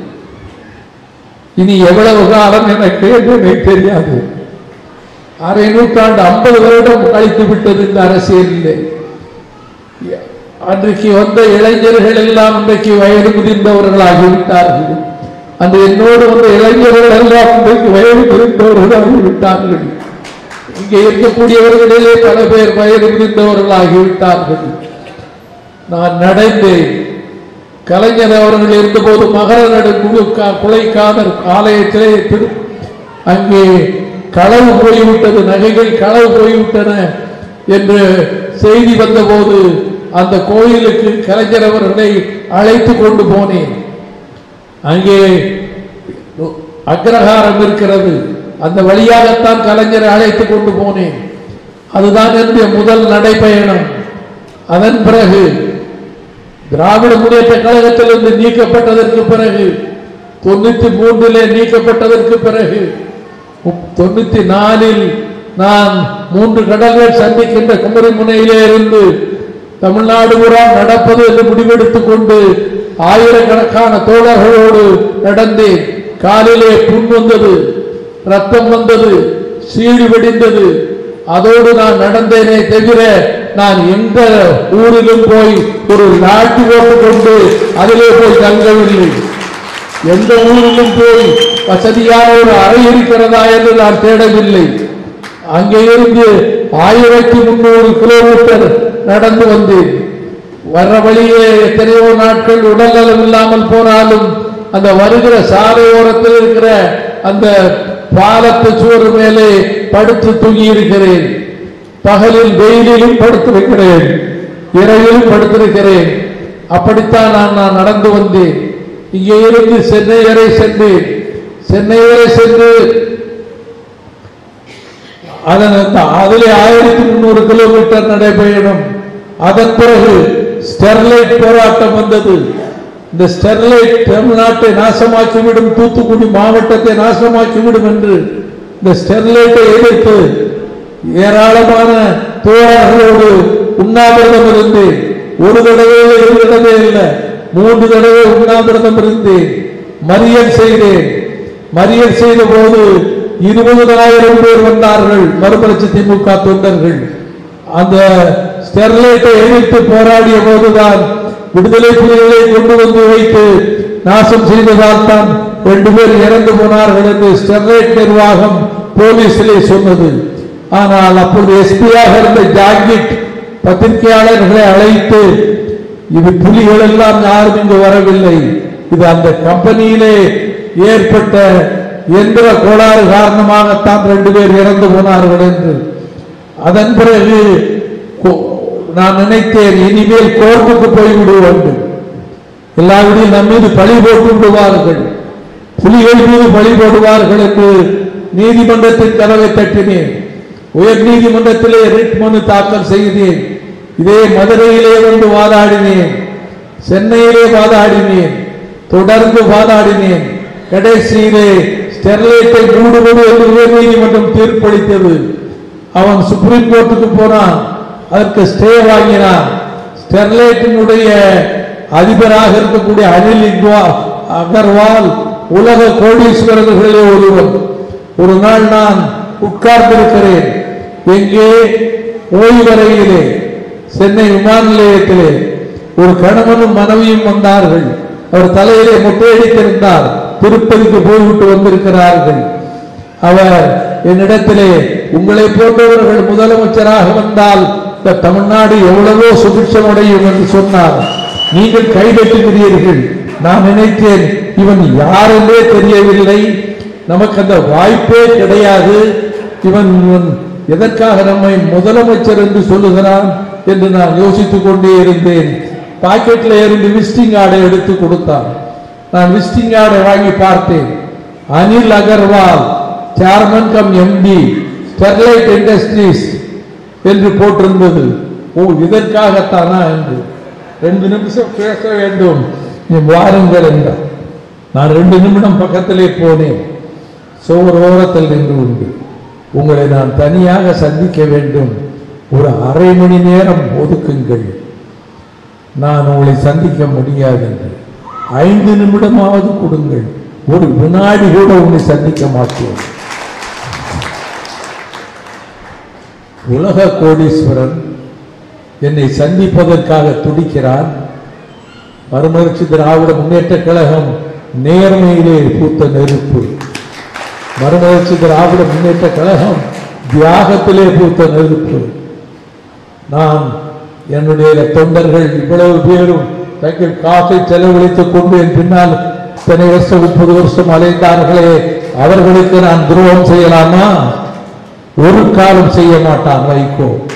இனி எவ்வளவு காலம் எனக்கு என்று எனக்கு தெரியாது அரை நூற்றாண்டு ஐம்பது வருடம் கழித்து விட்டது இந்த அரசியலிலே அன்றைக்கு வந்த இளைஞர்கள் எல்லாம் இன்றைக்கு வயது முதிர்ந்தவர்களாகிவிட்டார்கள் அந்த என்னோடு வந்த இளைஞர்கள் எல்லாம் இன்றைக்கு வயது முதிர்ந்தவர்களாகிவிட்டார்கள் இங்கே இருக்கக்கூடியவர்களிலே பல பேர் வயது முதிர்ந்தவர்களாகிவிட்டார்கள் நான் நடந்தேன் கலைஞர் அவர்கள் இருந்தபோது மகர நடுங்குழு குலைக்காதர் ஆலயத்திலே திரு அங்கே களவு போய்விட்டது நகைகள் களவு போய்விட்டன என்று செய்தி வந்தபோது அந்த கோயிலுக்கு கலைஞர் அவர்களை அழைத்து கொண்டு போனேன் அங்கே அக்ரஹாரம் இருக்கிறது அந்த வழியாகத்தான் கலைஞரை அழைத்து கொண்டு போனேன் அதுதான் என்னுடைய முதல் நடைபயணம் அதன் பிறகு திராவிட முன்னேற்ற கழகத்திலிருந்து நீக்கப்பட்டதற்கு பிறகு தொண்ணூத்தி மூன்றிலே நீக்கப்பட்டதற்கு பிறகு முப்- தொண்ணூத்தி நாலில் நான் மூன்று கடல்கள் சந்திக்கின்ற குமரி முனையிலே இருந்து தமிழ்நாடு பூரா நடப்பது என்று முடிவெடுத்துக் கொண்டு ஆயிரக்கணக்கான தோழர்களோடு நடந்தேன் காலிலே புண் வந்தது ரத்தம் வந்தது சீழி வெடிந்தது அதோடு நான் நடந்தேனே தவிர நான் எந்த ஊரிலும் போய் ஒரு நாட்டு ஓட்டு கொண்டு அதிலே போய் தங்கவில்லை எந்த ஊரிலும் போய் வசதியான ஒரு அறை இருக்கிறதா என்று நான் தேடவில்லை அங்கே இருந்து ஆயிரத்தி முன்னூறு கிலோமீட்டர் நடந்து வந்தேன் வர்ற வழியே எத்தனையோ நாட்கள் உடல்நலம் இல்லாமல் போனாலும் அந்த வருகிற சாலை ஓரத்தில் இருக்கிற அந்த பாலத்து சுவர் மேலே படுத்து தூங்கி இருக்கிறேன் பகலில் வெயிலிலும் படுத்திருக்கிறேன் இரவிலும் படுத்திருக்கிறேன் அப்படித்தான் நான் நான் நடந்து வந்தேன் இங்கே இருந்து சென்னை வரை சென்றேன் சென்னை வரை சென்று அதன் அந்த- அதிலே ஆயிரத்தி முன்னூறு கிலோமீட்டர் நடைபயணம் அதன் பிறகு ஸ்டெர்லைட் போராட்டம் வந்தது இந்த ஸ்டெர்லைட் தமிழ்நாட்டை நாசமாக்கிவிடும் தூத்துக்குடி மாவட்டத்தை நாசமாக்கிவிடும் என்று இந்த ஸ்டெர்லைட்டை எதிர்த்து ஏராளமான தோழர்களோடு உண்ணாவிரதம் இருந்தேன் ஒரு தடவை இரு தடவை இல்லை மூன்று தடவை உண்ணாவிரதம் இருந்தேன் மறியல் செய்தேன் மறியல் செய்த போது இருபதாயிரம் பேர் வந்தார்கள் மறுமலர்ச்சி திமுக தொண்டர்கள் அந்த ஸ்டெர்லைட்டை எதிர்த்து போராடிய போதுதான் விடுதலை புலிகளை கொண்டு வந்து வைத்து நாசம் செய்ததால் தான் ரெண்டு பேர் இறந்து போனார்கள் என்று ஸ்டெர்லைட் நிர்வாகம் போலீசிலே சொன்னது ஆனால் அப்பொழுது எஸ்பியாக இருந்த ஜாங்கிட் பத்திரிகையாளர்களை அழைத்து இது புலிகள் எல்லாம் யாரும் இங்கு வரவில்லை இது அந்த கம்பெனியிலே ஏற்பட்ட எந்திர கோளாறு காரணமாகத்தான் ரெண்டு பேர் இறந்து போனார்கள் என்று அதன் பிறகு கோ- நான் நினைத்தேன் இனிமேல் கோர்ட்டுக்கு போய் விடுவோம் எல்லாவிடையும் நம் மீது பழி போட்டு விடுவார்கள் புலிகள் மீது பழி போடுவார்கள் என்று நீதிமன்றத்தின் கதவை தட்டினேன் உயர் நீதிமன்றத்திலே ரிட் மனு தாக்கல் செய்தேன் இதே மதுரையிலே வந்து வாதாடினேன் சென்னையிலே வாதாடினேன் தொடர்ந்து வாதாடினேன் கடைசியிலே ஸ்டெர்லைட்டை மூடுவது என்று உயர் நீதிமன்றம் தீர்ப்பளித்தது அவன் சுப்ரீம் கோர்ட்டுக்கு போனான் அதற்கு ஸ்டே வாங்கினான் ஸ்டெர்லைட்டினுடைய அதிபராக இருக்கக்கூடிய அனில் இக்வா அகர்வால் உலக கோடீஸ்வரர்களிலே ஒருவன் ஒரு நாள் நான் உட்கார்ந்திருக்கிறேன் எங்கே ஓய்வறையிலே சென்னை விமான நிலையத்திலே ஒரு கணவனும் மனைவியும் வந்தார்கள் அவர் தலையிலே முட்டையடித்திருந்தார் திருப்பதிக்கு போய்விட்டு வந்திருக்கிறார்கள் அவர் என்னிடத்திலே உங்களை போன்றவர்கள் முதலமைச்சராக வந்தால் இந்த தமிழ்நாடு எவ்வளவோ சுபிட்சம் அடையும் என்று சொன்னார் நீங்கள் கைதட்டுகிறீர்கள் நான் நினைத்தேன் இவன் யார் என்றே தெரியவில்லை நமக்கு அந்த வாய்ப்பே கிடையாது இவன் இவன் எதற்காக நம்மை முதலமைச்சர் என்று சொல்லுகிறான் என்று நான் யோசித்துக் கொண்டே இருந்தேன் பாக்கெட்ல இருந்து விசிட்டிங் கார்டை எடுத்து கொடுத்தான் நான் விசிட்டிங் கார்டை வாங்கி பார்த்தேன் Anil Agarwal chairman cum MD Sterlite Industries என்று போட்டிருந்தது ஓ இதற்காகத்தானா என்று ரெண்டு நிமிஷம் பேச வேண்டும் நீ வாருங்கள் என்றார் நான் ரெண்டு நிமிடம் பக்கத்திலே போனேன் சோர் ஓரத்தில் நின்று உண்டு உங்களை நான் தனியாக சந்திக்க வேண்டும் ஒரு அரை மணி நேரம் ஒதுக்குங்கள் நான் உங்களை சந்திக்க முடியாது என்று ஐந்து நிமிடமாவது கொடுங்கள் ஒரு வினாடி கூட உங்களை சந்திக்க மாட்டேன் உலக கோடீஸ்வரன் என்னை சந்திப்பதற்காக துடிக்கிறான் மறுமலர்ச்சி திராவிட முன்னேற்ற கழகம் நேர்மையிலே பூத்த நெருப்பு மறுமலர்ச்சி திராவிட முன்னேற்ற கழகம் தியாகத்திலே பூத்த நெருப்பு நான் என்னுடைய தொண்டர்கள் இவ்வளவு பேரும் தங்கள் காசை செலவழித்துக் கொண்டு என் பின்னால் இத்தனை வருஷம் முப்பது வருஷம் அலைந்தார்களே அவர்களுக்கு நான் துரோகம் செய்யலாமா ஒரு காலம் செய்ய மாட்டான் வைகோ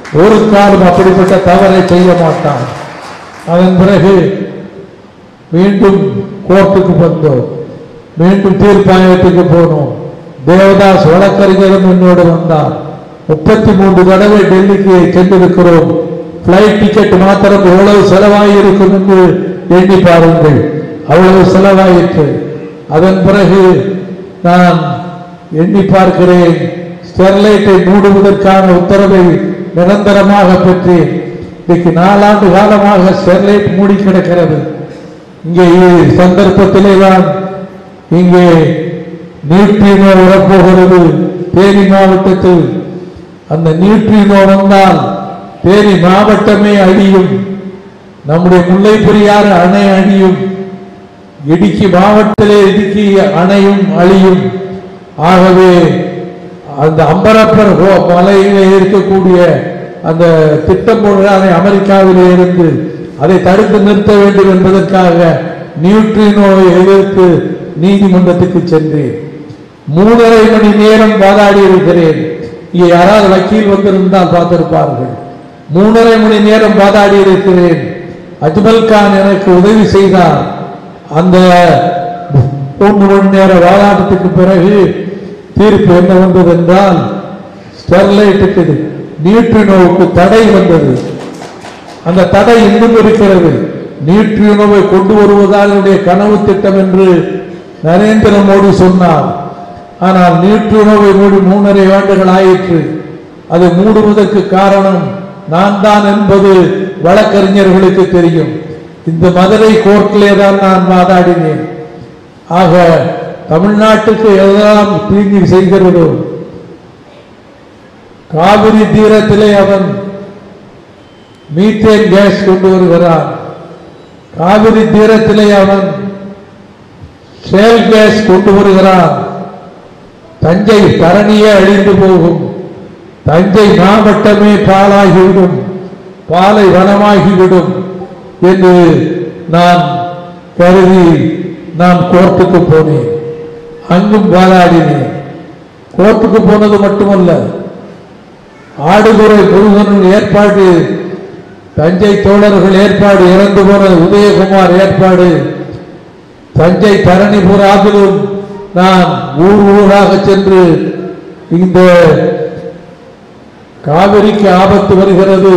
ஒரு காலம் அப்படிப்பட்ட தவறை செய்ய மாட்டான் அதன் பிறகு மீண்டும் கோர்ட்டுக்கு வந்தோம் மீண்டும் தீர்ப்பாயத்துக்கு போனோம் தேவதாஸ் வழக்கறிஞரும் என்னோடு வந்தார் முப்பத்தி மூன்று தடவை டெல்லிக்கு சென்றிருக்கிறோம் பிளைட் டிக்கெட் மாத்திரம் எவ்வளவு செலவாகியிருக்கும் என்று எண்ணி பாருங்கள் அவ்வளவு செலவாயிற்று அதன் பிறகு நான் எண்ணி பார்க்கிறேன் ஸ்டெர்லைட்டை மூடுவதற்கான உத்தரவை நிரந்தரமாக பெற்றேன் இன்னைக்கு நாலாண்டு காலமாக ஸ்டெர்லைட் மூடி கிடக்கிறது இங்கே இ- சந்தர்ப்பத்திலே தான் இங்கே நியூட்ரினோ வரப்போகிறது தேனி மாவட்டத்தில் அந்த நியூட்ரினோ வந்தால் தேனி மாவட்டமே அழியும் நம்முடைய முல்லை பெரியாறு அணை அழியும் இடுக்கி மாவட்டத்திலே இடுக்கி அணையும் அழியும் ஆகவே அந்த அம்பரப்பர் ஹோ- மலையிலே இருக்கக்கூடிய அந்த திட்டம் போடுறாங்க அமெரிக்காவிலே இருந்து அதை தடுத்து நிறுத்த வேண்டும் என்பதற்காக நியூட்ரினோவை எதிர்த்து நீதிமன்றத்துக்கு சென்றேன் மூணரை மணி நேரம் வாதாடி இருக்கிறேன் இங்கே யாராவது வக்கீல் வந்திருந்தால் பார்த்திருப்பார்கள் மூணரை மணி நேரம் வாதாடி இருக்கிறேன் அஜ்மல் கான் எனக்கு உதவி செய்தார் அந்த மூன்று மணி நேர வாதாட்டத்துக்கு பிறகு தீர்ப்பு என்ன வந்தது என்றால் ஸ்டெர்லைட்டுக்கு நியூட்ரினோவுக்கு தடை வந்தது அந்த தடை இன்னும் இருக்கிறது நியூட்ரினோவை கொண்டு வருவதால் என்னுடைய கனவு திட்டம் என்று நரேந்திர மோடி சொன்னார் ஆனால் நியூட்ரினோவை மூடி மூணரை ஆண்டுகள் ஆயிற்று அதை மூடுவதற்கு காரணம் நான் தான் என்பது வழக்கறிஞர்களுக்கு தெரியும் இந்த மதுரை கோர்ட்டிலே தான் நான் வாதாடினேன் ஆக தமிழ்நாட்டுக்கு எதெல்லாம் தீங்கு செய்கிறதோ காவிரி தீரத்திலே அவன் மீத்தேன் கேஸ் கொண்டு வருகிறான் காவிரி தீரத்திலே அவன் ஷேல் கேஸ் கொண்டு வருகிறான் தஞ்சை தரணியே அழிந்து போகும் தஞ்சை மாவட்டமே பாலாகிவிடும் பாலை வனமாகிவிடும் என்று நான் கருதி நான் கோர்ட்டுக்கு போனேன் அங்கும் வாதாடினேன் கோர்ட்டுக்கு போனது மட்டுமல்ல ஆடுதுறை முருகன் ஏற்பாடு தஞ்சை தோழர்கள் ஏற்பாடு இறந்து போன உதயகுமார் ஏற்பாடு தஞ்சை தரணிபுராவிலும் நான் ஊர் ஊராக சென்று இந்த காவிரிக்கு ஆபத்து வருகிறது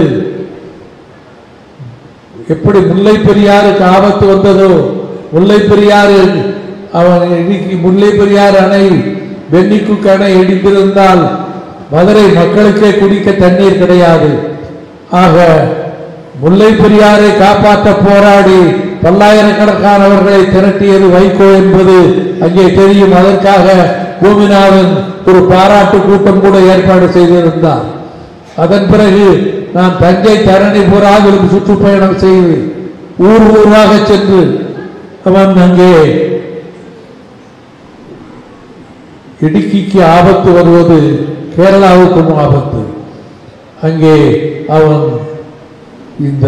எப்படி முல்லை பெரியாருக்கு ஆபத்து வந்ததோ முல்லை பெரியாறு அவன் இன்னைக்கு முல்லை பெரியாறு அணை வெண்ணிக்குக்கு அணை இடிந்திருந்தால் மதுரை மக்களுக்கே குடிக்க தண்ணீர் கிடையாது ஆக முல்லை பெரியாரை காப்பாற்ற போராடி பல்லாயிரக்கணக்கானவர்களை திரட்டியது வைகோ என்பது அங்கே தெரியும் அதற்காக கோவிநாதன் ஒரு பாராட்டு கூட்டம் கூட ஏற்பாடு செய்திருந்தார் அதன் பிறகு நான் தஞ்சை தரணிபுராவிலும் சுற்றுப்பயணம் செய்து ஊர் ஊராக சென்று அவன் அங்கே இடுக்கிக்கு ஆபத்து வருவது கேரளாவுக்கும் ஆபத்து அங்கே அவன் இந்த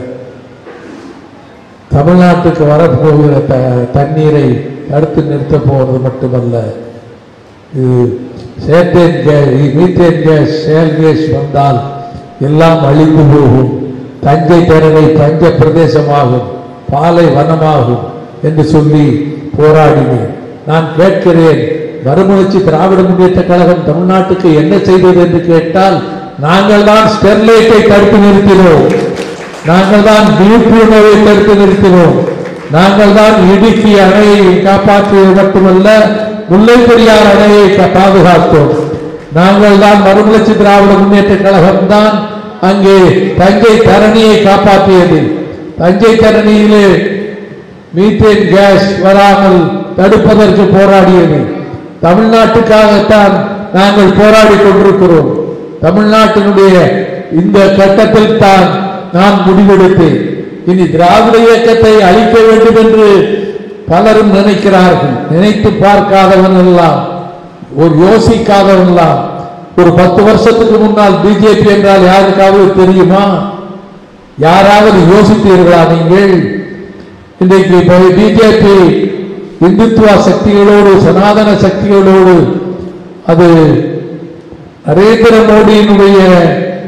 தமிழ்நாட்டுக்கு வரப்போகிற த தண்ணீரை தடுத்து நிறுத்தப் போவது மட்டுமல்ல இது சேத்தேன் gas methane gas shale gas வந்தால் எல்லாம் அழிந்து போகும் தஞ்சை பேரவை பஞ்ச பிரதேசமாகும் பாலை வனமாகும் என்று சொல்லி போராடினேன் நான் கேட்கிறேன் மறுமலர்ச்சி திராவிட முன்னேற்ற கழகம் தமிழ்நாட்டுக்கு என்ன செய்தது என்று கேட்டால் நாங்கள் தான் ஸ்டெர்லைட்டை தடுத்து நிறுத்தினோம் நாங்கள் தான் விழிப்புணர்வை தடுத்து நிறுத்தினோம் நாங்கள் தான் இடுக்கி அணையை காப்பாற்றியது மட்டுமல்ல முல்லை பெரியார் அணையை கா- பாதுகாத்தோம் நாங்கள் தான் மறுமலர்ச்சி திராவிட முன்னேற்ற கழகம் தான் அங்கே தஞ்சை தரணியை காப்பாற்றியது தஞ்சை தரணியிலே மீத்தேன் கேஸ் வராமல் தடுப்பதற்கு போராடியது தமிழ்நாட்டுக்காகத்தான் நாங்கள் போராடி கொண்டிருக்கிறோம் தமிழ்நாட்டினுடைய இந்த கட்டத்தில் தான் நான் முடிவெடுத்தேன் இனி திராவிட இயக்கத்தை அழிக்க வேண்டும் என்று பலரும் நினைக்கிறார்கள் நினைத்து பார்க்காதவன் எல்லாம் ஒரு யோசிக்காதவன் எல்லாம் ஒரு பத்து வருஷத்துக்கு முன்னால் பிஜேபி என்றால் யாருக்காவது தெரியுமா யாராவது யோசித்தீர்களா நீங்கள் இன்றைக்கு பிஜேபி இந்துத்துவ சக்திகளோடு சனாதன சக்திகளோடு அது நரேந்திர மோடியினுடைய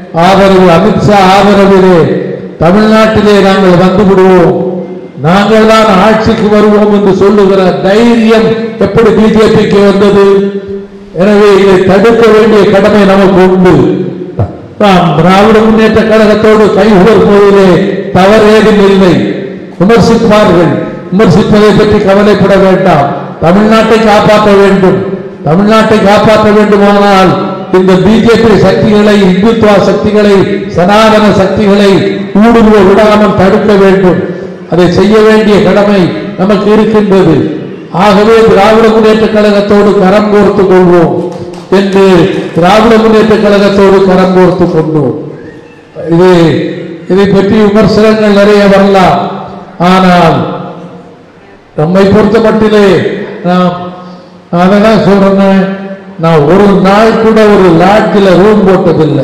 ஆதரவு அமித்ஷா ஆதரவிலே தமிழ்நாட்டிலே நாங்கள் வந்து விடுவோம் நாங்கள் தான் ஆட்சிக்கு வருவோம் என்று சொல்லுகிற தைரியம் எப்படி பிஜேபிக்கு வந்தது எனவே இதை தடுக்க வேண்டிய கடமை நமக்கு உண்டு நாம் திராவிட முன்னேற்ற கழகத்தோடு கைகோர்ப்பதிலே தவறு ஏதும் இல்லை விமர்சிப்பார்கள் விமர்சிப்பதை பற்றி கவலைப்பட வேண்டாம் தமிழ்நாட்டை காப்பாற்ற வேண்டும் தமிழ்நாட்டை காப்பாற்ற வேண்டுமானால் இந்த பிஜேபி சக்திகளை இந்துத்துவ சக்திகளை சனாதன சக்திகளை ஊடுருவ விடாமல் தடுக்க வேண்டும் அதை செய்ய வேண்டிய கடமை நமக்கு இருக்கின்றது ஆகவே திராவிட முன்னேற்ற கழகத்தோடு கரம் கோர்த்துக் கொள்வோம் என்று திராவிட முன்னேற்ற கழகத்தோடு கரம் கோர்த்துக் கொண்டோம் இது இதை பற்றி விமர்சனங்கள் நிறைய வரலாம் ஆனால் நம்மை பொறுத்த மட்டிலே நாம் நான் தான் சொல்றேன் நான் ஒரு நாள் கூட ஒரு லாட்ஜில் ரூம் போட்டதில்லை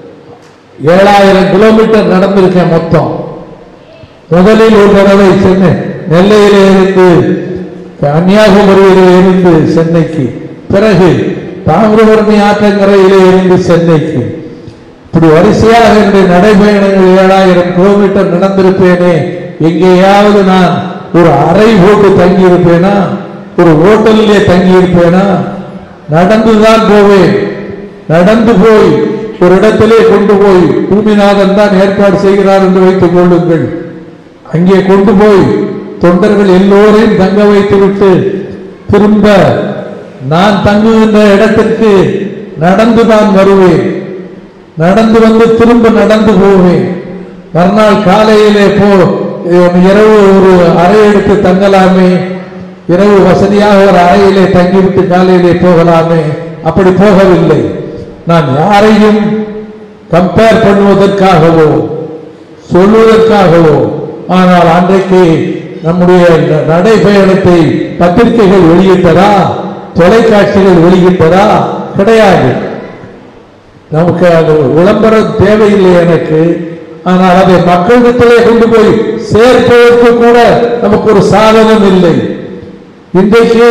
ஏழாயிரம் கிலோமீட்டர் நடந்திருக்கேன் மொத்தம் முதலில் ஒரு தடவை சென்னை நெல்லையிலே இருந்து கன்னியாகுமரியிலே இருந்து சென்னைக்கு பிறகு தாமிரபரணி ஆற்றங்கரையிலே இருந்து சென்னைக்கு இப்படி வரிசையாக என்னுடைய நடைபயணங்கள் ஏழாயிரம் கிலோமீட்டர் நடந்திருப்பேனே எங்கேயாவது நான் ஒரு அறை போட்டு தங்கி இருப்பேனா ஒரு ஹோட்டலிலே தங்கி இருப்பேனா நடந்துதான் போவேன் நடந்து போய் ஒரு இடத்திலே கொண்டு போய் பூமிநாதன் தான் ஏற்பாடு செய்கிறார் என்று வைத்துக் கொள்ளுங்கள் அங்கே கொண்டு போய் தொண்டர்கள் எல்லோரையும் தங்க வைத்துவிட்டு திரும்ப நான் தங்குகின்ற இடத்திற்கு நடந்து தான் வருவேன் நடந்து வந்து திரும்ப நடந்து போவேன் மறுநாள் காலையிலே போ இரவு ஒரு அறை எடுத்து தங்கலாமே இரவு வசதியாக ஒரு அறையிலே தங்கிவிட்டு காலையிலே போகலாமே அப்படி போகவில்லை நான் யாரையும் கம்பேர் பண்ணுவதற்காகவோ சொல்வதற்காகவோ ஆனால் அன்றைக்கு நம்முடைய ந- நடைபயணத்தை பத்திரிகைகள் வெளியிட்டதா தொலைக்காட்சிகள் வெளியிட்டதா கிடையாது நமக்கு அது விளம்பரம் தேவையில்லை எனக்கு ஆனால் அதை மக்களிடத்திலே கொண்டு போய் சேர்ப்பதற்கு கூட நமக்கு ஒரு சாதனம் இல்லை இன்றைக்கு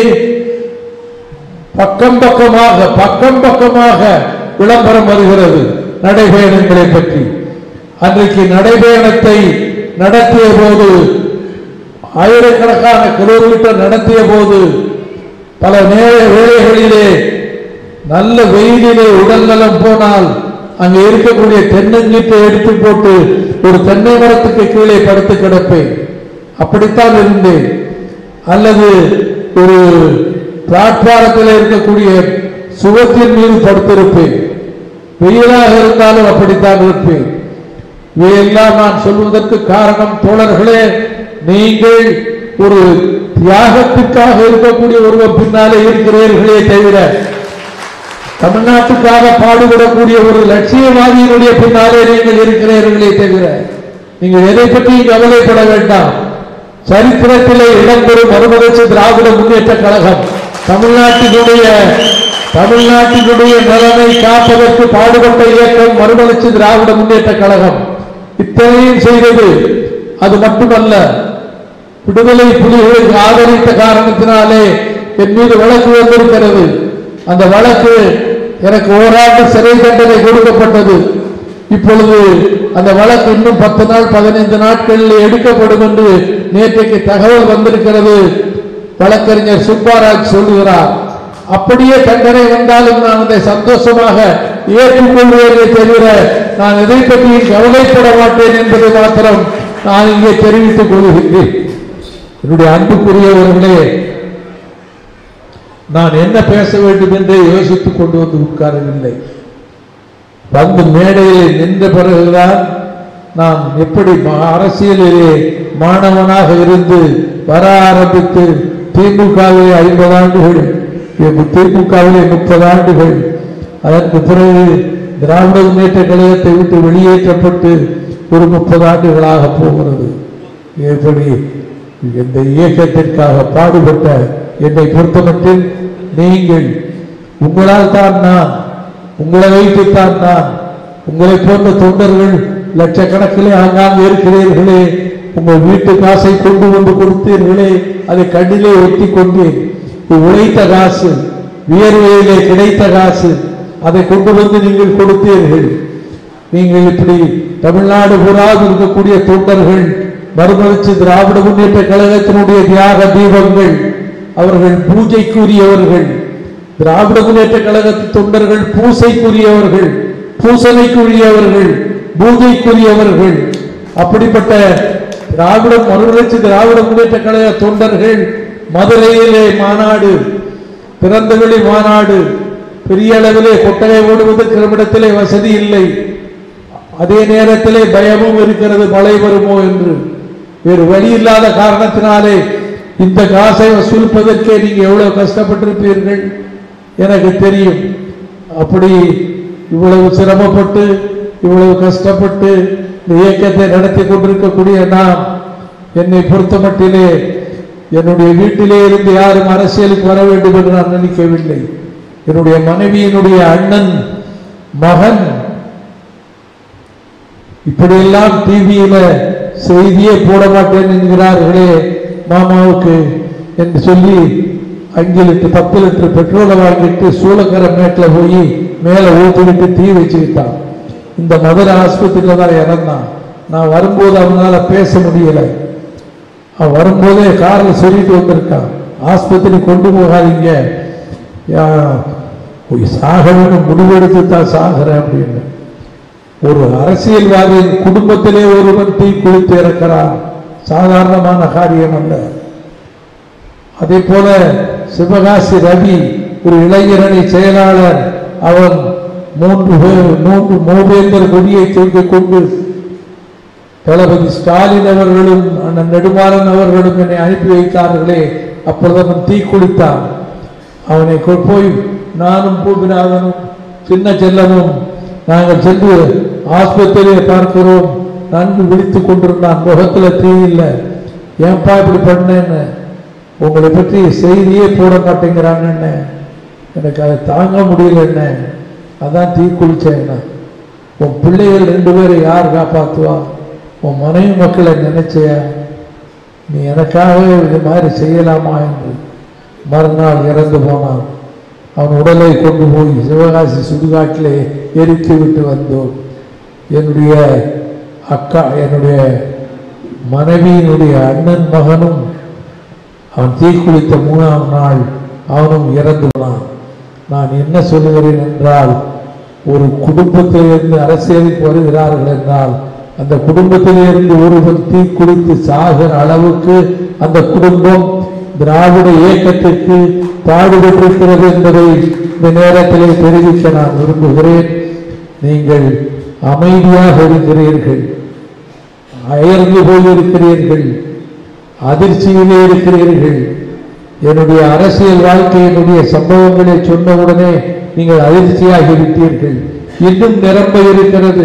பக்கம் பக்கமாக பக்கம் பக்கமாக விளம்பரம் வருகிறது நடைபயணங்களை பற்றி அன்றைக்கு நடைபயணத்தை நடத்திய போது ஆயிரக்கணக்கான கிலோமீட்டர் நடத்திய போது பல நேர வேளைகளிலே நல்ல வெயிலிலே உடல்நலம் போனால் அங்கே இருக்கக்கூடிய தென்னங்கீட்டை எடுத்து போட்டு ஒரு தென்னை மரத்துக்கு கீழே படுத்து கிடப்பேன் அப்படித்தான் இருந்தேன் அல்லது ஒரு பிளாட்பாரத்தில் இருக்கக்கூடிய சுகத்தின் மீது படுத்திருப்பேன் வெயிலாக இருந்தாலும் அப்படித்தான் இருப்பேன் இவையெல்லாம் நான் சொல்வதற்கு காரணம் தோழர்களே நீங்கள் ஒரு தியாகத்திற்காக இருக்கக்கூடிய ஒருவர் பின்னாலே இருக்கிறீர்களே தவிர தமிழ்நாட்டுக்காக பாடுபடக்கூடிய ஒரு லட்சியவாதியினுடைய பின்னாலே நீங்கள் இருக்கிறீர்களே தவிர நீங்கள் எதை பற்றியும் கவலைப்பட வேண்டாம் சரித்திரத்திலே இடம்பெறும் மறுமலர்ச்சி திராவிட முன்னேற்ற கழகம் தமிழ்நாட்டினுடைய தமிழ்நாட்டினுடைய நலனை காப்பதற்கு பாடுபட்ட இயக்கம் மறுமலர்ச்சி திராவிட முன்னேற்ற கழகம் இத்தனையும் செய்தது அது மட்டுமல்ல விடுதலை புலிகளுக்கு ஆதரித்த காரணத்தினாலே என் மீது வழக்கு வந்திருக்கிறது அந்த வழக்கு எனக்கு ஓராண்டு சிறை தண்டனை கொடுக்கப்பட்டது இப்பொழுது அந்த வழக்கு இன்னும் பத்து நாள் பதினைந்து நாட்களில் எடுக்கப்படும் என்று நேற்றைக்கு தகவல் வந்திருக்கிறது வழக்கறிஞர் சுப்பாராஜ் சொல்லுகிறார் அப்படியே தண்டனை வந்தாலும் நான் அதை சந்தோஷமாக ஏற்றுக்கொள்வேனே தவிர நான் எதை பற்றியும் கவலைப்பட மாட்டேன் என்பதை மாத்திரம் நான் இங்கே தெரிவித்துக் கொள்கிறேன் என்னுடைய அன்புக்குரியவர்களே நான் என்ன பேச வேண்டும் என்றே யோசித்துக் கொண்டு வந்து உட்காரவில்லை வந்து மேடையில் நின்ற பிறகுதான் நான் எப்படி மா- அரசியலிலே மாணவனாக இருந்து வர ஆரம்பித்து திமுகவிலே ஐம்பது ஆண்டுகள் திமுகவிலே முப்பது ஆண்டுகள் அதற்கு பிறகு திராவிட முன்னேற்ற கழகத்தை விட்டு வெளியேற்றப்பட்டு ஒரு முப்பது ஆண்டுகளாக போகிறது எப்படி இந்த இயக்கத்திற்காக பாடுபட்ட என்னை பொறுத்தமட்டில் நீங்கள் உங்களால் தான் நான் உங்களை வைத்துத்தான் நான் உங்களை போன்ற தொண்டர்கள் லட்சக்கணக்கிலே ஆங்காங்கே இருக்கிறீர்களே உங்கள் வீட்டு காசை கொண்டு வந்து கொடுத்தீர்களே அதை கண்ணிலே ஒட்டி கொண்டேன் இது உழைத்த காசு வியர்வையிலே கிடைத்த காசு அதை கொண்டு வந்து நீங்கள் கொடுத்தீர்கள் நீங்கள் இப்படி தமிழ்நாடு பூராவில் இருக்கக்கூடிய தொண்டர்கள் மறுமலர்ச்சி திராவிட முன்னேற்ற கழகத்தினுடைய தியாக தீபங்கள் அவர்கள் பூஜைக்குரியவர்கள் திராவிட முன்னேற்ற கழகத்து தொண்டர்கள் பூசைக்குரியவர்கள் பூசணைக்குரியவர்கள் பூஜைக்குரியவர்கள் அப்படிப்பட்ட திராவிட மறுமலர்ச்சி திராவிட முன்னேற்ற கழக தொண்டர்கள் மதுரையிலே மாநாடு பிறந்தவெளி மாநாடு பெரிய அளவிலே கொட்டகை ஓடுவதற்கு நம்மிடத்திலே வசதி இல்லை அதே நேரத்திலே பயமும் இருக்கிறது மழை வருமோ என்று வேறு வழி இல்லாத காரணத்தினாலே இந்த காசை வசூலிப்பதற்கே நீங்க எவ்வளவு கஷ்டப்பட்டிருப்பீர்கள் எனக்கு தெரியும் அப்படி இவ்வளவு சிரமப்பட்டு இவ்வளவு கஷ்டப்பட்டு இந்த இயக்கத்தை நடத்தி கொண்டிருக்கக்கூடிய நாம் என்னை பொறுத்த மட்டிலே என்னுடைய வீட்டிலே இருந்து யாரும் அரசியலுக்கு வர வேண்டும் என்று நான் நினைக்கவில்லை என்னுடைய மனைவியினுடைய அண்ணன் மகன் இப்படியெல்லாம் டிவியில செய்தியே போட மாட்டேன் என்கிறார்களே மாமாவுக்கு என்று சொல்லி அஞ்சு லிட்டர் பத்து லிட்டர் பெட்ரோலை வாங்கிட்டு சூளக்கரை மேட்டில் போய் மேலே ஊற்றிக்கிட்டு தீ வச்சுக்கிட்டான் இந்த மதுரை ஆஸ்பத்திரியில் தான் இறந்தான் நான் வரும்போது அவனால பேச முடியலை அவன் வரும்போதே காரில் சொல்லிட்டு வந்திருக்கான் ஆஸ்பத்திரி கொண்டு போகாதீங்க யா- போய் சாகணும்னு முடிவெடுத்து தான் சாகிறேன் அப்படின்னு ஒரு அரசியல்வாதியின் குடும்பத்திலே ஒருவன் தீ குளித்து இறக்கிறான் சாதாரணமான காரியம் அல்ல அதே போல சிவகாசி ரவி ஒரு இளைஞரணி செயலாளர் அவன் மூன்று பேர் மூன்று மூவேந்தர் கொடியை தூக்கிக் கொண்டு தளபதி ஸ்டாலின் அவர்களும் அண்ணன் நெடுமாறன் அவர்களும் என்னை அனுப்பி வைத்தார்களே அப்பொழுது அவன் தீக்குளித்தான் அவனை கொ- போய் நானும் பூமிநாதனும் சின்ன செல்லமும் நாங்கள் சென்று ஆஸ்பத்திரியை பார்க்கிறோம் நன்கு விழித்துக் கொண்டிருந்தான் முகத்துல தீ இல்லை ஏன்பா இப்படி பண்ணேன்னு உங்களை பற்றி செய்தியே போட மாட்டேங்கிறாங்கன்னு எனக்கு அதை தாங்க முடியல என்ன அதான் தீ குளிச்சேன் நான். உன் பிள்ளைகள் ரெண்டு பேரை யார் காப்பாத்துவா உன் மனைவி மக்களை நினைச்சியா நீ எனக்காகவே இது மாதிரி செய்யலாமா என்று மறுநாள் இறந்து போனான் அவன் உடலை கொண்டு போய் சிவகாசி சுடுகாட்டிலே எரித்து விட்டு வந்தோம் என்னுடைய அக்கா என்னுடைய மனைவியினுடைய அண்ணன் மகனும் அவன் தீக்குளித்த மூணாம் நாள் அவனும் இறந்து போனான் நான் என்ன சொல்லுகிறேன் என்றால் ஒரு குடும்பத்திலிருந்து அரசியலுக்கு வருகிறார்கள் என்றால் அந்த குடும்பத்திலிருந்து ஒருவன் தீக்குளித்து சாகிற அளவுக்கு அந்த குடும்பம் திராவிட இயக்கத்திற்கு பாடுபட்டிருக்கிறது என்பதை இந்த நேரத்திலே தெரிவிக்க நான் விரும்புகிறேன் நீங்கள் அமைதியாக இருக்கிறீர்கள் அயர்ந்து போயிருக்கிறீர்கள் அதிர்ச்சியிலே இருக்கிறீர்கள் என்னுடைய அரசியல் வாழ்க்கையினுடைய சம்பவங்களை சொன்னவுடனே நீங்கள் அதிர்ச்சியாகி விட்டீர்கள் இன்னும் நிரம்ப இருக்கிறது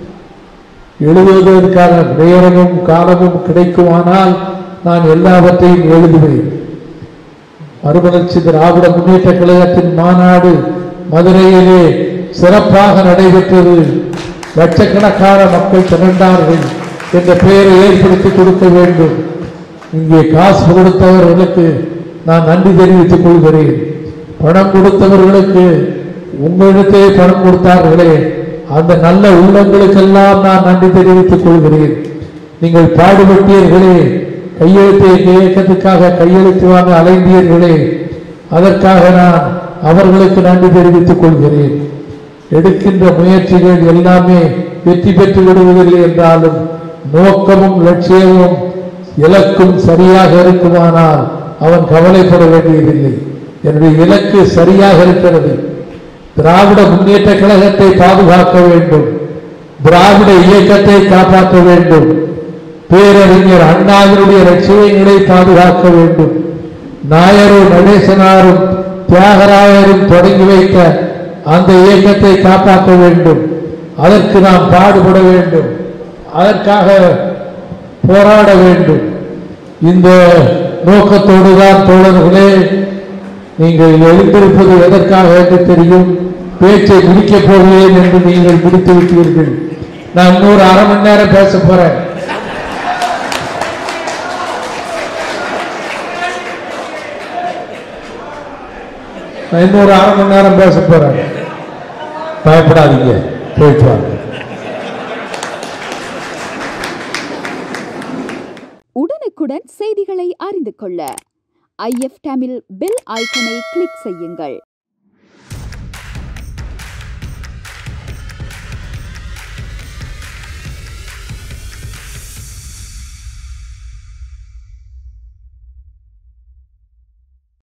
எழுதுவதற்கான நேரமும் காலமும் கிடைக்குமானால் நான் எல்லாவற்றையும் எழுதுவேன் மறுமலர்ச்சி திராவிட முன்னேற்ற கழகத்தின் மாநாடு மதுரையிலே சிறப்பாக நடைபெற்றது லட்சக்கணக்கான மக்கள் திரண்டார்கள் என்ற பெயரை ஏற்படுத்தி கொடுக்க வேண்டும் இங்கே காசு கொடுத்தவர்களுக்கு நான் நன்றி தெரிவித்துக் கொள்கிறேன் பணம் கொடுத்தவர்களுக்கு உங்களிடத்தே பணம் கொடுத்தார்களே அந்த நல்ல உள்ளங்களுக்கெல்லாம் நான் நன்றி தெரிவித்துக் கொள்கிறேன் நீங்கள் பாடுபட்டீர்களே கையெழுத்தை இயக்கத்துக்காக கையெழுத்து வாங்க அலைந்தீர்களே அதற்காக நான் அவர்களுக்கு நன்றி தெரிவித்துக் கொள்கிறேன் எடுக்கின்ற முயற்சிகள் எல்லாமே வெற்றி பெற்று விடுவதில்லை என்றாலும் நோக்கமும் லட்சியமும் இலக்கும் சரியாக இருக்குமானால் அவன் கவலைப்பட வேண்டியதில்லை என்னுடைய இலக்கு சரியாக இருக்கிறது திராவிட முன்னேற்ற கழகத்தை பாதுகாக்க வேண்டும் திராவிட இயக்கத்தை காப்பாற்ற வேண்டும் பேரறிஞர் அண்ணாவினுடைய லட்சியங்களை பாதுகாக்க வேண்டும் நாயரும் நடேசனாரும் தியாகராயரும் தொடங்கி வைத்த அந்த இயக்கத்தை காப்பாற்ற வேண்டும் அதற்கு நாம் பாடுபட வேண்டும் அதற்காக போராட வேண்டும் இந்த நோக்கத்தோடு தான் தோழர்களே நீங்கள் எழுந்திருப்பது எதற்காக என்று தெரியும் பேச்சை முடிக்கப் போகிறேன் என்று நீங்கள் முடித்து விட்டீர்கள் நான் இன்னொரு அரை மணி நேரம் பேச போறேன் நான் இன்னொரு அரை மணி நேரம் பேச போறேன் பயப்படாதீங்க போயிட்டு வாங்க அறிந்து கொள்ள ஐஎஃப் தமிழ் பெல் ஐக்கனை கிளிக் செய்யுங்கள்